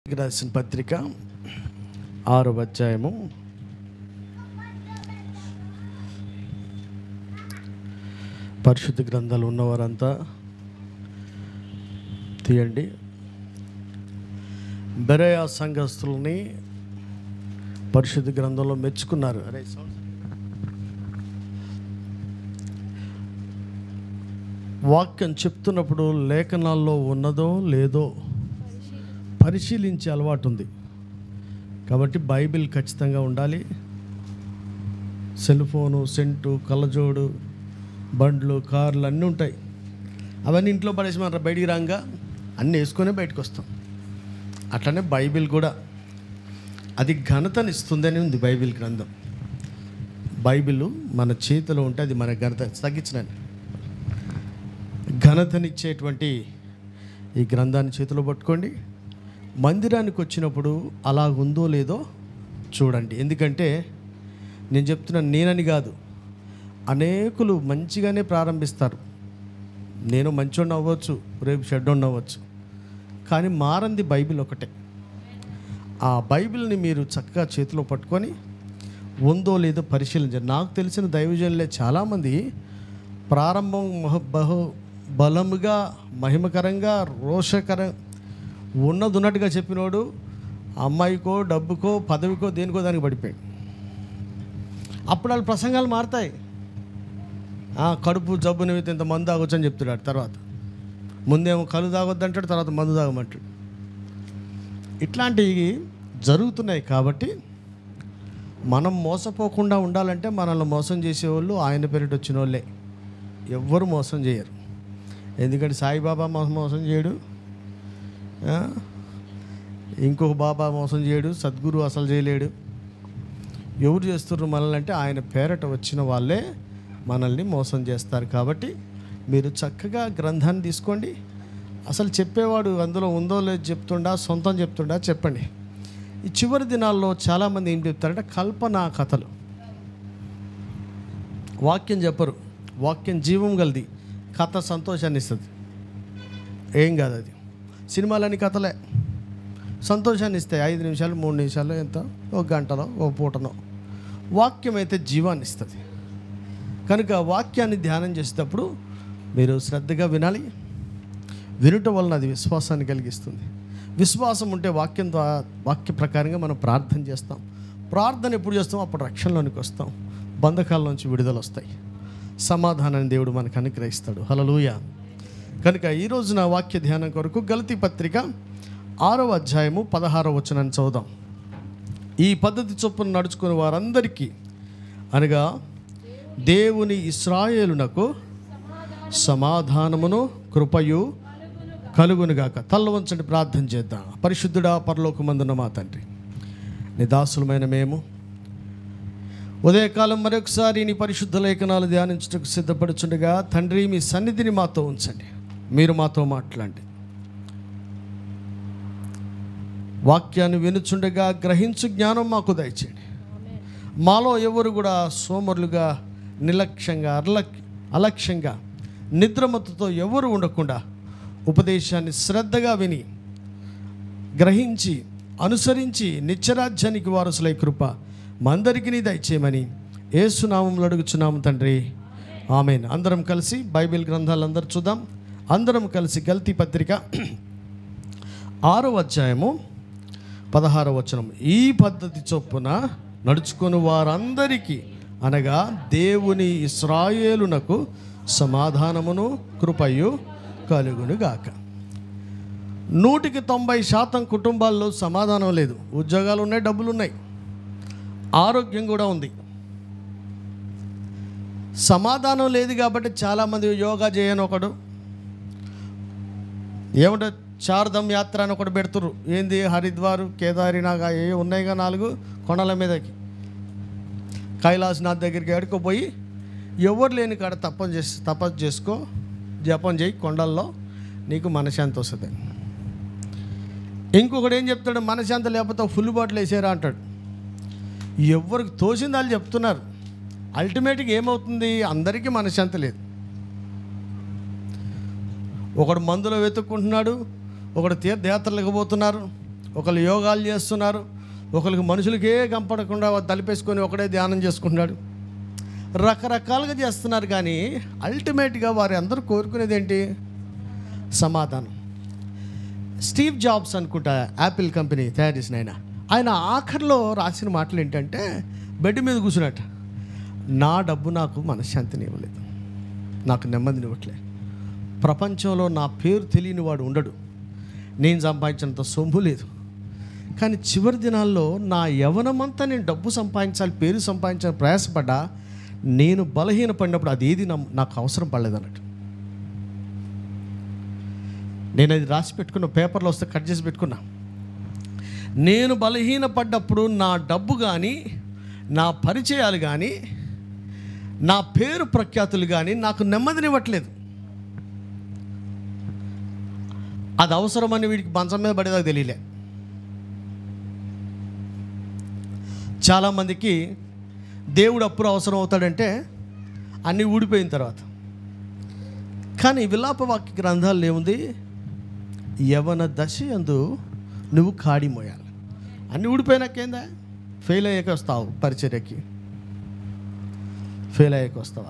రాసిన పత్రిక ఆరో అధ్యాయము పరిశుద్ధ గ్రంథాలు ఉన్నవారంతా తీయండి బెరయా సంఘస్థుల్ని పరిశుద్ధ గ్రంథంలో మెచ్చుకున్నారు అరే సౌండ్ వాక్యం చెప్తున్నప్పుడు లేఖనాల్లో ఉన్నదో లేదో పరిశీలించే అలవాటు ఉంది కాబట్టి బైబిల్ ఖచ్చితంగా ఉండాలి సెల్ ఫోను సెంటు కళ్ళజోడు బండ్లు కార్లు అన్నీ ఉంటాయి అవన్నీ ఇంట్లో పడేసి మన బయటికి రాగా అన్నీ వేసుకొనే బయటకు వస్తాం అట్లనే బైబిల్ కూడా అది ఘనతనిస్తుందని ఉంది బైబిల్ గ్రంథం బైబిల్ మన చేతిలో ఉంటే అది మన ఘనత తగ్గించినండి ఘనతనిచ్చేటువంటి ఈ గ్రంథాన్ని చేతిలో పట్టుకోండి మందిరానికి వచ్చినప్పుడు అలా ఉందో లేదో చూడండి ఎందుకంటే నేను చెప్తున్నాను నేనని కాదు అనేకులు మంచిగానే ప్రారంభిస్తారు నేను మంచోడిని అవ్వచ్చు రేపు షెడ్డోడిని అవ్వచ్చు కానీ మారంది బైబిల్ ఒకటే ఆ బైబిల్ని మీరు చక్కగా చేతిలో పట్టుకొని ఉందో లేదో పరిశీలించండి నాకు తెలిసిన దైవజనులే చాలామంది ప్రారంభం మహ బహు బలముగా మహిమకరంగా రోషకర ఉన్నది ఉన్నట్టుగా చెప్పినోడు అమ్మాయికో డబ్బుకో పదవికో దేనికో దానికి పడిపోయాడు అప్పుడు వాళ్ళ ప్రసంగాలు మారుతాయి ఆ, కడుపు జబ్బు నిమిత్తం ఇంత మందు తాగొచ్చు అని చెప్తున్నాడు తర్వాత ముందేమో కలు తాగొద్దు అంటాడు తర్వాత మందు తాగమంటాడు ఇట్లాంటివి జరుగుతున్నాయి కాబట్టి మనం మోసపోకుండా ఉండాలంటే మనల్ని మోసం చేసేవాళ్ళు ఆయన పేరిట వచ్చిన వాళ్ళే ఎవ్వరు మోసం చేయరు ఎందుకంటే సాయిబాబా మోసం మోసం చేయడు ఆ? ఇంకొక బాబా మోసం చేయడు సద్గురు అసలు చేయలేడు ఎవరు చేస్తున్నారు మనల్ని అంటే ఆయన పేరట వచ్చిన వాళ్ళే మనల్ని మోసం చేస్తారు కాబట్టి మీరు చక్కగా గ్రంథాన్ని తీసుకోండి అసలు చెప్పేవాడు అందులో ఉందో లేదో చెప్తుండా సొంతం చెప్తుండా చెప్పండి ఈ చివరి దినాల్లో చాలామంది ఏం చెప్తారంటే కల్పన కథలు వాక్యం చెప్పరు వాక్యం జీవం గలది కథ సంతోషాన్ని ఇస్తుంది ఏం కాదు అది సినిమాలని కథలే సంతోషాన్ని ఇస్తాయి ఐదు నిమిషాలు మూడు నిమిషాలు ఎంత ఒక గంటలో ఒక పూటనో వాక్యం అయితే జీవాన్ని ఇస్తుంది కనుక వాక్యాన్ని ధ్యానం చేసేటప్పుడు మీరు శ్రద్ధగా వినాలి వినుట వలన అది విశ్వాసాన్ని కలిగిస్తుంది విశ్వాసం ఉంటే వాక్యం ద్వారా వాక్య ప్రకారంగా మనం ప్రార్థన చేస్తాం ప్రార్థన ఎప్పుడు చేస్తాం అప్పుడు రక్షణలోనికి వస్తాం బంధకాల నుంచి విడుదల వస్తాయి సమాధానాన్ని దేవుడు మనకు అనుగ్రహిస్తాడు హలలుయ కనుక ఈ రోజున వాక్య ధ్యానం కొరకు గలతి పత్రిక ఆరవ అధ్యాయము పదహారవ వచనాన్ని చదువుదాం ఈ పద్ధతి చొప్పున నడుచుకుని వారందరికీ అనగా దేవుని ఇస్రాయేలునకు సమాధానమును కృపయు కలుగునుగాక తల్ల వంచండి ప్రార్థన చేద్దాం పరిశుద్ధుడా పరలోకమందున మా తండ్రి నీ దాసులమైన మేము ఉదయకాలం మరొకసారి నీ పరిశుద్ధ లేఖనాలు ధ్యానించుటకు సిద్ధపడుచుండగా తండ్రి మీ సన్నిధిని మాతో ఉంచండి మీరు మాతో మాట్లాడండి వాక్యాన్ని వినుచుండగా గ్రహించు జ్ఞానం మాకు దయచేయండి మాలో ఎవరు కూడా సోమరులుగా నిర్లక్ష్యంగా అర్లక్ అలక్ష్యంగా నిద్రమత్తుతో ఎవరు ఉండకుండా ఉపదేశాన్ని శ్రద్ధగా విని గ్రహించి అనుసరించి నిత్యరాజ్యానికి వారసులై కృప మందరికి నీ దయచేయమని ఏసునామంలో అడుగుచున్నాము తండ్రి ఆమెన్ అందరం కలిసి బైబిల్ గ్రంథాలు అందరు చూద్దాం అందరం కలిసి గల్తీ పత్రిక ఆరో అధ్యాయము పదహారవ వచనం ఈ పద్ధతి చొప్పున నడుచుకొని వారందరికీ అనగా దేవుని ఇస్రాయేలునకు సమాధానమును కృపయు కలుగునుగాక నూటికి తొంభై శాతం కుటుంబాల్లో సమాధానం లేదు ఉద్యోగాలు ఉన్నాయి డబ్బులు ఉన్నాయి ఆరోగ్యం కూడా ఉంది సమాధానం లేదు కాబట్టి చాలామంది యోగా చేయని ఒకడు ఏమంటే చార్ధమ్ యాత్ర అని ఒకటి పెడుతురు ఏంది హరిద్వార్ కేదారినాగా ఏ ఉన్నాయిగా నాలుగు కొండల మీదకి కైలాసనాథ్ దగ్గరికి ఎడుకోపోయి ఎవరు లేని కాడ తప్పని చేసి తపస్సు చేసుకో జపం చేయి కొండల్లో నీకు మనశాంతి వస్తుంది ఇంకొకడు ఏం చెప్తాడు మనశాంతి లేకపోతే ఫుల్ బాటిల్ వేసారా అంటాడు ఎవరికి తోసింది వాళ్ళు చెప్తున్నారు అల్టిమేట్గా ఏమవుతుంది అందరికీ మనశాంతి లేదు ఒకడు మందులో వెతుక్కుంటున్నాడు ఒకడు తీర్థయాత్రలకు పోతున్నారు ఒకళ్ళు యోగాలు చేస్తున్నారు ఒకరికి మనుషులకే కంపడకుండా తలిపేసుకొని ఒకడే ధ్యానం చేసుకుంటున్నాడు రకరకాలుగా చేస్తున్నారు కానీ అల్టిమేట్గా వారి అందరూ కోరుకునేది ఏంటి సమాధానం స్టీవ్ జాబ్స్ అనుకుంటా యాపిల్ కంపెనీ తయారు చేసిన ఆయన ఆయన ఆఖరిలో రాసిన మాటలు ఏంటంటే బెడ్ మీద కూర్చున్నట్ట నా డబ్బు నాకు మనశ్శాంతిని ఇవ్వలేదు నాకు నెమ్మదిని ఇవ్వట్లేదు ప్రపంచంలో నా పేరు తెలియని వాడు ఉండడు నేను సంపాదించినంత సొమ్ము లేదు కానీ చివరి దినాల్లో నా యవనమంతా నేను డబ్బు సంపాదించాలి పేరు సంపాదించాలని ప్రయాసపడ్డా నేను బలహీన పడినప్పుడు అది ఏది నా- నాకు అవసరం పడలేదు అన్నట్టు నేను అది రాసి పెట్టుకున్న పేపర్లో వస్తే కట్ చేసి పెట్టుకున్నా నేను బలహీనపడ్డప్పుడు నా డబ్బు కానీ నా పరిచయాలు కానీ నా పేరు ప్రఖ్యాతులు కానీ నాకు నెమ్మదినివ్వట్లేదు అది అవసరమని వీడికి మంచం మీద పడేదాకా తెలియలే చాలామందికి దేవుడు అప్పుడు అవసరం అవుతాడంటే అన్నీ ఊడిపోయిన తర్వాత కానీ విలాప వాక్య గ్రంథాలు ఏముంది యవన దశ అందు నువ్వు కాడి మోయాలి అన్నీ ఊడిపోయినాకేందా ఫెయిల్ అయ్యాక వస్తావు పరిచర్యకి ఫెయిల్ అయ్యాక వస్తావా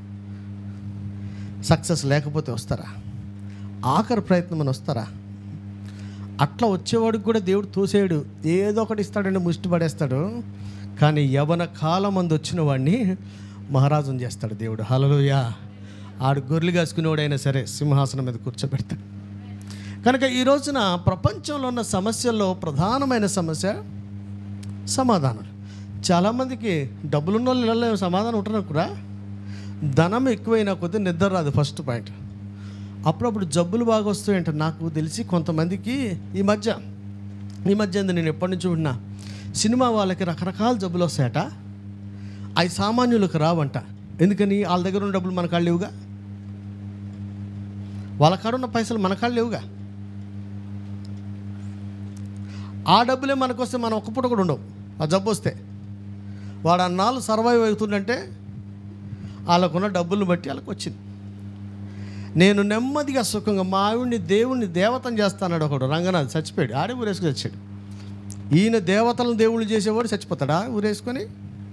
సక్సెస్ లేకపోతే వస్తారా ఆఖరి ప్రయత్నం అని వస్తారా అట్లా వచ్చేవాడికి కూడా దేవుడు తోసేయడు ఏదో ఒకటి ఇస్తాడండి ముష్టి పడేస్తాడు కానీ యవన కాలం మంది వచ్చిన వాడిని మహారాజుని చేస్తాడు దేవుడు హలలుయ ఆడు గొర్రెలు కాసుకునేవాడైనా సరే సింహాసనం మీద కూర్చోబెడతాడు కనుక ఈ రోజున ప్రపంచంలో ఉన్న సమస్యల్లో ప్రధానమైన సమస్య సమాధానం చాలామందికి డబ్బులున్న వాళ్ళు ఇళ్ళలో సమాధానం ఉంటున్నా కూడా ధనం ఎక్కువైనా కొద్దీ నిద్ర రాదు ఫస్ట్ పాయింట్ అప్పుడప్పుడు జబ్బులు బాగా వస్తాయంట నాకు తెలిసి కొంతమందికి ఈ మధ్య ఈ మధ్య ఏంది నేను ఎప్పటి నుంచి ఉన్నా సినిమా వాళ్ళకి రకరకాల జబ్బులు వస్తాయట అవి సామాన్యులకు రావంట ఎందుకని వాళ్ళ దగ్గర ఉన్న డబ్బులు మన కాళ్ళు లేవుగా వాళ్ళ కాడ ఉన్న పైసలు మన కాళ్ళు లేవుగా ఆ డబ్బులే మనకు వస్తే మనం ఒక్క పూట కూడా ఉండవు ఆ జబ్బు వస్తే వాడు అన్నాళ్ళు సర్వైవ్ అవుతుందంటే వాళ్ళకున్న డబ్బులను బట్టి వాళ్ళకి వచ్చింది నేను నెమ్మదిగా సుఖంగా మా ఆవిడ్ని దేవుణ్ణి దేవతను చేస్తాన్నాడు ఒకడు రంగనాథ్ చచ్చిపోయాడు ఆడే ఊరేసుకుని చచ్చాడు ఈయన దేవతలను దేవుళ్ళు చేసేవాడు చచ్చిపోతాడా ఊరేసుకొని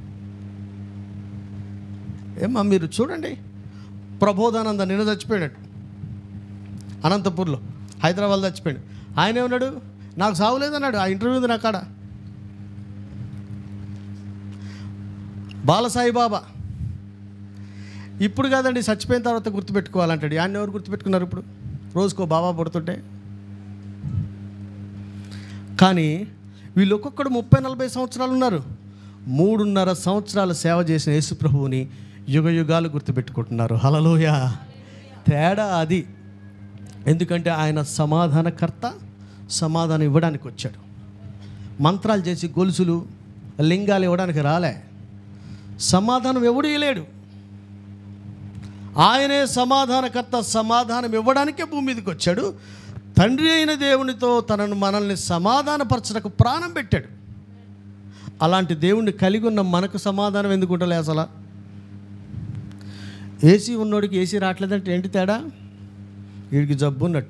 ఏమ్మా మీరు చూడండి ప్రబోధానంద నిన్న చచ్చిపోయాడు అనంతపూర్లో హైదరాబాద్ చచ్చిపోయాడు ఆయన ఏమన్నాడు నాకు సాగులేదన్నాడు ఆ ఇంటర్వ్యూ ఉంది నా కాడ బాలసాయి బాబా ఇప్పుడు కాదండి చచ్చిపోయిన తర్వాత గుర్తుపెట్టుకోవాలంటాడు ఆయన ఎవరు గుర్తుపెట్టుకున్నారు ఇప్పుడు రోజుకో బాబా పుడుతుంటే కానీ వీళ్ళు ఒక్కొక్కడు ముప్పై నలభై సంవత్సరాలు ఉన్నారు మూడున్నర సంవత్సరాల సేవ చేసిన యేసు ప్రభువుని యుగ యుగాలు గుర్తుపెట్టుకుంటున్నారు హలలోయ తేడా అది ఎందుకంటే ఆయన సమాధానకర్త సమాధానం ఇవ్వడానికి వచ్చాడు మంత్రాలు చేసి గొలుసులు లింగాలు ఇవ్వడానికి రాలే సమాధానం ఎవడు ఇవ్వలేడు ఆయనే సమాధానకర్త సమాధానం ఇవ్వడానికే భూమి మీదకి వచ్చాడు తండ్రి అయిన దేవునితో తనను మనల్ని సమాధానపరచడానికి ప్రాణం పెట్టాడు అలాంటి దేవుణ్ణి కలిగి ఉన్న మనకు సమాధానం ఎందుకు ఉంటలే అసలు ఏసీ ఉన్నోడికి ఏసీ రావట్లేదంటే ఏంటి తేడా వీడికి జబ్బు ఉన్నట్టు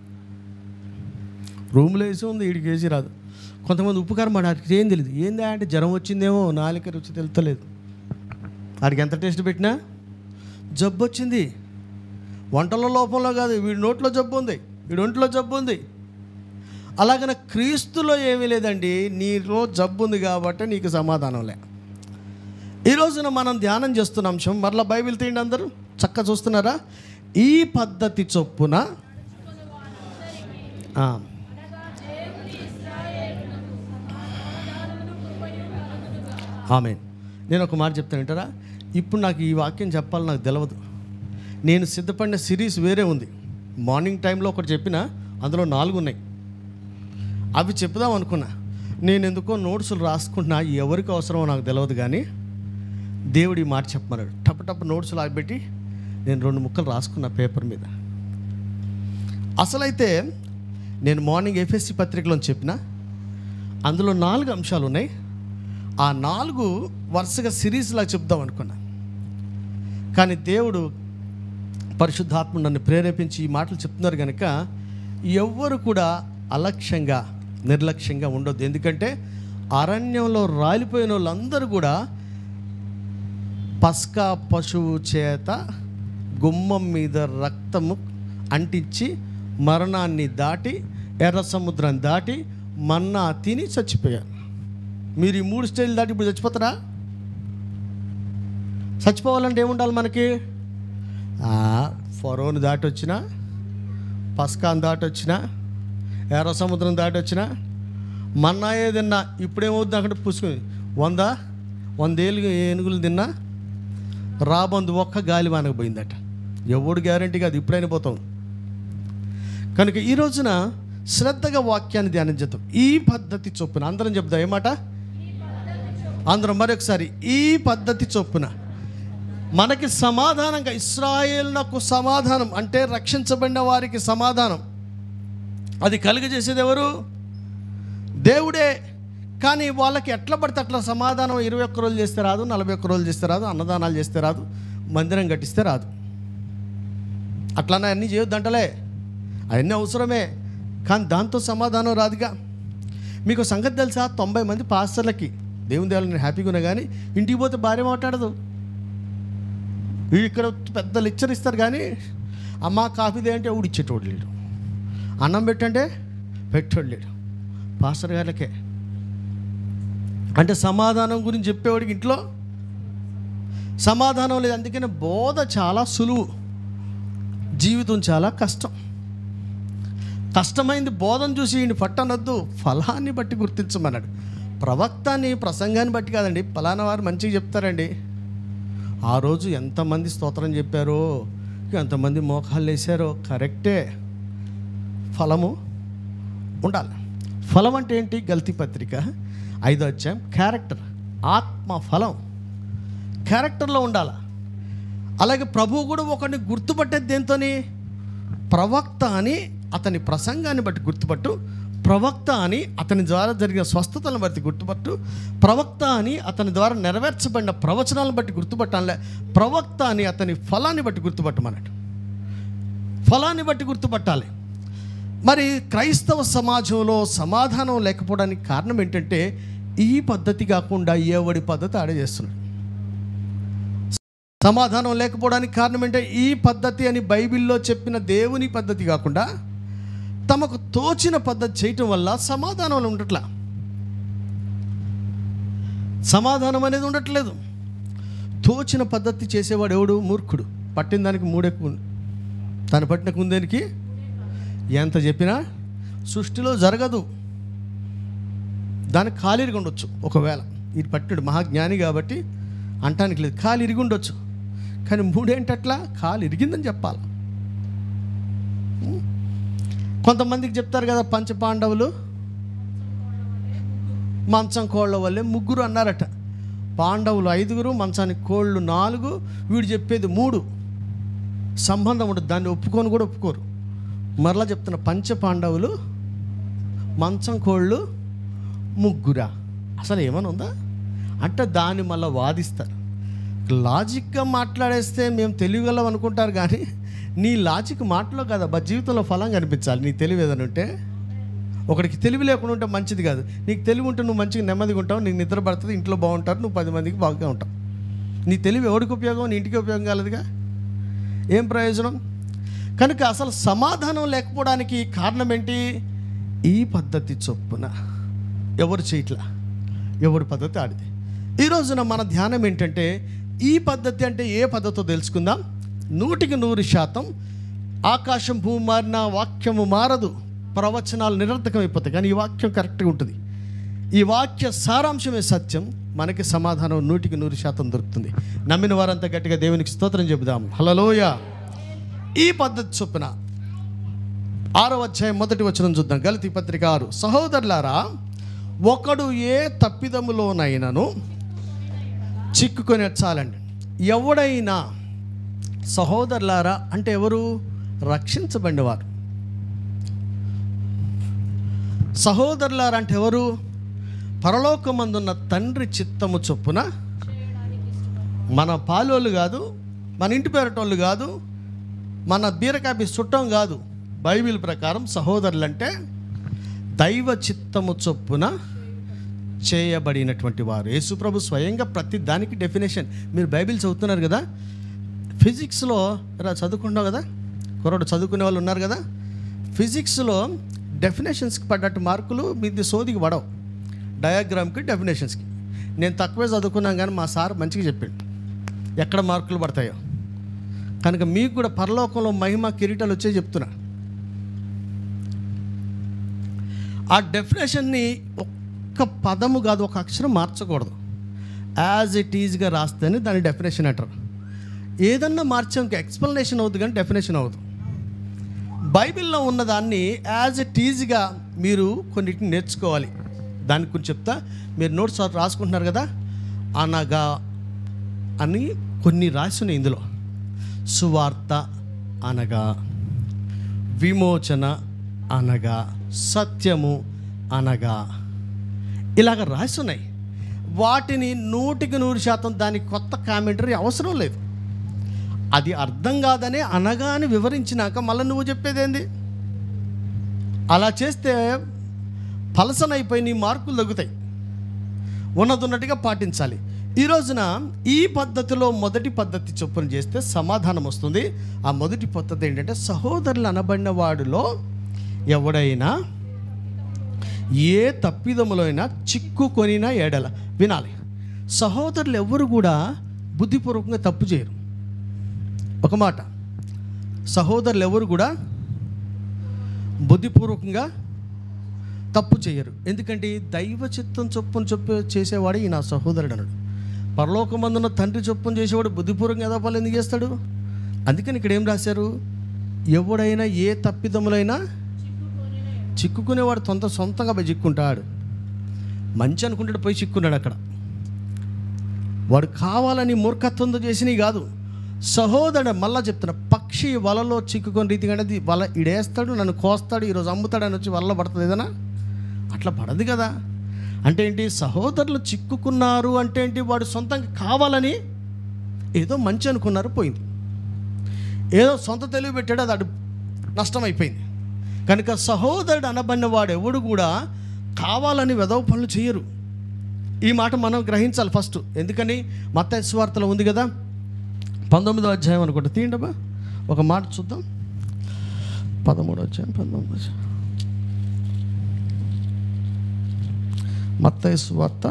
రూమ్లో ఏసీ ఉంది వీడికి ఏసీ రాదు కొంతమంది ఉప్పు కారం వాడికి ఏం తెలియదు ఏందా అంటే జ్వరం వచ్చిందేమో నాలుక రుచి తెలుతలేదు వాడికి ఎంత టేస్ట్ పెట్టినా జబ్బు వచ్చింది వంటల లోపంలో కాదు వీడి నోట్లో జబ్బు ఉంది వీడి ఒంట్లో జబ్బు ఉంది అలాగన క్రీస్తులో ఏమీ లేదండి నీలో జబ్బు ఉంది కాబట్టి నీకు సమాధానం లే ఈ రోజున మనం ధ్యానం చేస్తున్న అంశం మరలా బైబిల్ తీయండి అందరూ చక్క చూస్తున్నారా ఈ పద్ధతి చొప్పున ఆ. ఆమె నేను ఒక మాట చెప్తాను వింటారా ఇప్పుడు నాకు ఈ వాక్యం చెప్పాలి నాకు తెలియదు నేను సిద్ధపడిన సిరీస్ వేరే ఉంది మార్నింగ్ టైంలో ఒకటి చెప్పిన అందులో నాలుగు ఉన్నాయి అవి చెప్దాం అనుకున్నా నేను ఎందుకో నోట్సులు రాసుకుంటున్నా ఎవరికి అవసరమో నాకు తెలియదు కానీ దేవుడి ఈ మాట చెప్పమన్నాడు టప్ టప్ నోట్సులు ఆగిపెట్టి నేను రెండు ముక్కలు రాసుకున్న పేపర్ మీద అసలైతే నేను మార్నింగ్ ఎఫ్ఎస్సి పత్రికలో చెప్పిన అందులో నాలుగు అంశాలు ఉన్నాయి ఆ నాలుగు వరుసగా సిరీస్లా చెప్దాం అనుకున్నా కానీ దేవుడు పరిశుద్ధాత్మ నన్ను ప్రేరేపించి ఈ మాటలు చెప్తున్నారు కనుక ఎవ్వరు కూడా అలక్ష్యంగా నిర్లక్ష్యంగా ఉండొద్దు ఎందుకంటే అరణ్యంలో రాలిపోయిన వాళ్ళందరూ కూడా పస్కా పశువు చేత గుమ్మం మీద రక్తము అంటించి మరణాన్ని దాటి ఎర్ర సముద్రం దాటి మన్నా తిని చచ్చిపోయారు మీరు ఈ మూడు స్టైల్ దాటి ఇప్పుడు చచ్చిపోతారా చచ్చిపోవాలంటే ఏముండాలి మనకి ఆ, ఫరోని దాటి వచ్చినా పస్కాన్ దాటి వచ్చినా ఎర్ర సముద్రం దాటి వచ్చినా మన్నా ఏదన్నా ఇప్పుడేమవుతుంది అక్కడ పుసుకుని వంద వందేళ్ళు ఏనుగులు తిన్నా రాబందు ఒక్క గాలి వానకు పోయిందట ఎవడు గ్యారంటీ కాదు ఇప్పుడైనా పోతాం కనుక ఈ రోజున శ్రద్ధగా వాక్యాన్ని ధ్యానించేద్దాం ఈ పద్ధతి చొప్పున అందరం చెప్దాం ఏమాట అందరం మరొకసారి ఈ పద్ధతి చొప్పున మనకి సమాధానంగా ఇస్రాయేల్నకు సమాధానం అంటే రక్షించబడిన వారికి సమాధానం అది కలుగజేసేది ఎవరు దేవుడే కానీ వాళ్ళకి ఎట్లా పడితే అట్లా సమాధానం ఇరవై ఒక్క రోజులు చేస్తే రాదు నలభై ఒక్క రోజులు చేస్తే రాదు అన్నదానాలు చేస్తే రాదు మందిరం కట్టిస్తే రాదు అట్లానే అన్నీ చేయొద్దంటలే అవన్నీ అవసరమే కానీ దాంతో సమాధానం రాదుగా మీకు ఒక సంగతి తెలుసా తొంభై మంది పాస్టర్లకి దేవుని దేవుడు నేను హ్యాపీగా ఉన్నా కానీ ఇంటికి పోతే భార్య మాట్లాడదు వీడు ఇక్కడ పెద్ద లెక్చర్ ఇస్తారు కానీ అమ్మ కాఫీ అంటే ఎవడు ఇచ్చేటోడు లేడు అన్నం పెట్టంటే పెట్టోడు లేడు పాస్టర్ గారికే అంటే సమాధానం గురించి చెప్పేవాడికి ఇంట్లో సమాధానం లేదు అందుకనే బోధ చాలా సులువు జీవితం చాలా కష్టం కష్టమైంది బోధన చూసి ఈయన పట్టనొద్దు ఫలాన్ని బట్టి గుర్తించమన్నాడు ప్రవక్తని ప్రసంగాన్ని బట్టి కాదండి ఫలానా వారు మంచిగా చెప్తారండి ఆ రోజు ఎంతమంది స్తోత్రం చెప్పారో ఎంతమంది మోకాళ్ళు వేసారో కరెక్టే ఫలము ఉండాలి ఫలం అంటే ఏంటి గల్తీ పత్రిక ఐదో అధ్యాయం క్యారెక్టర్ ఆత్మ ఫలం క్యారెక్టర్లో ఉండాలి అలాగే ప్రభువు కూడా ఒకరిని గుర్తుపట్టేది దేంతోని ప్రవక్త అని అతని ప్రసంగాన్ని బట్టి గుర్తుపట్టు ప్రవక్త అని అతని ద్వారా జరిగిన స్వస్థతలను బట్టి గుర్తుపట్టు ప్రవక్త అని అతని ద్వారా నెరవేర్చబడిన ప్రవచనాలను బట్టి గుర్తుపట్టాలే ప్రవక్త అని అతని ఫలాన్ని బట్టి గుర్తుపట్టమన్నాడు ఫలాన్ని బట్టి గుర్తుపట్టాలి మరి క్రైస్తవ సమాజంలో సమాధానం లేకపోవడానికి కారణం ఏంటంటే ఈ పద్ధతి కాకుండా ఎవడి పద్ధతి ఆడే చేస్తున్నాడు సమాధానం లేకపోవడానికి కారణం ఏంటంటే ఈ పద్ధతి అని బైబిల్లో చెప్పిన దేవుని పద్ధతి కాకుండా తమకు తోచిన పద్ధతి చేయటం వల్ల సమాధానం ఉండట్లా సమాధానం అనేది ఉండట్లేదు తోచిన పద్ధతి చేసేవాడు ఎవడు మూర్ఖుడు పట్టిన దానికి మూడెక్కువ తను పట్టిన కుందేనికి ఎంత చెప్పినా సృష్టిలో జరగదు దానికి కాలు ఇరిగి ఉండొచ్చు ఒకవేళ ఇది పట్టిడు మహాజ్ఞాని కాబట్టి అంటానికి లేదు కాలు ఇరిగి ఉండొచ్చు కానీ మూడేంటట్లా కాలు ఇరిగిందని చెప్పాలి కొంతమందికి చెప్తారు కదా పంచపాండవులు మంచం కోళ్ళ వల్లే ముగ్గురు అన్నారట పాండవులు ఐదుగురు మంచానికి కోళ్ళు నాలుగు వీడు చెప్పేది మూడు సంబంధం ఉండదు దాన్ని ఒప్పుకొని కూడా ఒప్పుకోరు మరలా చెప్తున్న పంచ పాండవులు మంచం కోళ్ళు ముగ్గురా అసలు ఏమైనా ఉందా అంటే దాన్ని మళ్ళీ వాదిస్తారు లాజిక్గా మాట్లాడేస్తే మేము తెలియగలం అనుకుంటారు కానీ నీ లాజిక్ మాటలో కదా బా జీవితంలో ఫలం కనిపించాలి నీ తెలివి ఏదైనా ఉంటే ఒకడికి తెలివి లేకుండా ఉంటే మంచిది కాదు నీకు తెలివి ఉంటే నువ్వు మంచిగా నెమ్మదిగా ఉంటావు నీకు నిద్ర పడుతుంది ఇంట్లో బాగుంటారు నువ్వు పది మందికి బాగా ఉంటావు నీ తెలివి ఎవడికి ఉపయోగం నీ ఇంటికి ఉపయోగం కాలేదుగా ఏం ప్రయోజనం కనుక అసలు సమాధానం లేకపోవడానికి కారణం ఏంటి ఈ పద్ధతి చొప్పున ఎవరు చేయట్లా ఎవరి పద్ధతి ఆడిది ఈ రోజున మన ధ్యానం ఏంటంటే ఈ పద్ధతి అంటే ఏ పద్ధతో తెలుసుకుందాం నూటికి నూరు శాతం ఆకాశం భూమి మారిన వాక్యము మారదు ప్రవచనాలు నిరర్థకం అయిపోతాయి కానీ ఈ వాక్యం కరెక్ట్గా ఉంటుంది ఈ వాక్య సారాంశమే సత్యం మనకి సమాధానం నూటికి నూరు శాతం దొరుకుతుంది నమ్మిన వారంతా గట్టిగా దేవునికి స్తోత్రం చెబుదాం హలలోయ ఈ పద్ధతి చొప్పున ఆరో అధ్యాయం మొదటి వచనం చూద్దాం గలతి పత్రిక ఆరు సహోదరులారా ఒకడు ఏ తప్పిదములోనైనాను చిక్కుకొని చాలండి ఎవడైనా సహోదరులారా అంటే ఎవరు రక్షించబడినవారు సహోదరులారా అంటే ఎవరు పరలోకమందున్న తండ్రి చిత్తము చొప్పున మన పాలోళ్ళు కాదు మన ఇంటి పేరటోళ్ళు కాదు మన బీరకాపి చుట్టం కాదు బైబిల్ ప్రకారం సహోదరులు అంటే దైవ చిత్తము చొప్పున చేయబడినటువంటి వారు యేసుప్రభు స్వయంగా ప్రతి దానికి డెఫినేషన్ మీరు బైబిల్ చదువుతున్నారు కదా ఫిజిక్స్లో రా చదువుకుంటావు కదా కుర్రోడు చదువుకునే వాళ్ళు ఉన్నారు కదా ఫిజిక్స్లో డెఫినేషన్స్కి పడ్డట్టు మార్కులు మీది సోదికి పడవు డయాగ్రామ్కి డెఫినేషన్స్కి నేను తక్కువే చదువుకున్నాను కానీ మా సార్ మంచిగా చెప్పాడు ఎక్కడ మార్కులు పడతాయో కనుక మీకు కూడా పరలోకంలో మహిమ కిరీటాలు వచ్చే చెప్తున్నా ఆ డెఫినేషన్ని ఒక్క పదము కాదు ఒక అక్షరం మార్చకూడదు యాజ్ ఇట్ ఈజ్గా రాస్తేనే దాని డెఫినేషన్ అంటారు ఏదన్నా మార్చాం ఎక్స్ప్లెనేషన్ అవుతుంది కానీ డెఫినేషన్ అవ్వదు బైబిల్లో ఉన్నదాన్ని యాజ్ ఇట్ ఈజ్గా మీరు కొన్నిటిని నేర్చుకోవాలి దాని గురించి చెప్తా మీరు నోట్స్ రాసుకుంటున్నారు కదా అనగా అని కొన్ని రాసి ఉన్నాయి ఇందులో సువార్త అనగా విమోచన అనగా సత్యము అనగా ఇలాగ రాసి ఉన్నాయి వాటిని నూటికి నూరు శాతం దానికి కొత్త కామెంటరీ అవసరం లేదు అది అర్థం కాదనే అనగా అని వివరించినాక మళ్ళీ నువ్వు చెప్పేదేంది అలా చేస్తే పలసనైపోయి నీ మార్కులు తగ్గుతాయి ఉన్నదున్నట్టుగా పాటించాలి ఈ రోజున ఈ పద్ధతిలో మొదటి పద్ధతి చొప్పున చేస్తే సమాధానం వస్తుంది ఆ మొదటి పద్ధతి ఏంటంటే సహోదరులు అనబడిన వాడిలో ఎవడైనా ఏ తప్పిదములో అయినా చిక్కుకొనినా ఎడల వినాలి సహోదరులు ఎవరు కూడా బుద్ధిపూర్వకంగా తప్పు చేయరు ఒక మాట సహోదరులు ఎవరు కూడా బుద్ధిపూర్వకంగా తప్పు చేయరు ఎందుకంటే దైవ చిత్తం చొప్పున చెప్పు చేసేవాడు ఈ నా సహోదరుడు అన్నాడు పరలోకమందున తండ్రి చొప్పున చేసేవాడు బుద్ధిపూర్వకంగా ఎదపాలు ఎందుకు చేస్తాడు అందుకని ఇక్కడ ఏం రాశారు ఎవడైనా ఏ తప్పిదములైనా చిక్కుకునేవాడు సొంత సొంతంగా పోయి చిక్కుంటాడు మంచి అనుకుంటాడు పోయి చిక్కున్నాడు అక్కడ వాడు కావాలని మూర్ఖత్వంతో చేసినవి కాదు సహోదరుడు మళ్ళా చెప్తున్నా పక్షి వలలో చిక్కుకొని రీతిగా అది వల ఇడేస్తాడు నన్ను కోస్తాడు ఈరోజు అమ్ముతాడు అని వచ్చి వలలో పడుతుంది ఏదైనా అట్లా పడదు కదా అంటే ఏంటి సహోదరులు చిక్కుకున్నారు అంటే ఏంటి వాడు సొంతంగా కావాలని ఏదో మంచి అనుకున్నారు పోయింది ఏదో సొంత తెలివి పెట్టాడు అది అడు నష్టం అయిపోయింది కనుక సహోదరుడు అనబడిన వాడు ఎవడు కూడా కావాలని వెదవ పనులు చేయరు ఈ మాట మనం గ్రహించాలి ఫస్ట్ ఎందుకని మత స్వార్థలో ఉంది కదా పంతొమ్మిదో అధ్యాయం అనుకుంటా తీయండమ్మా ఒక మాట చూద్దాం పదమూడో అధ్యాయం పంతొమ్మిదో అధ్యాయం మత్తయి స్వార్త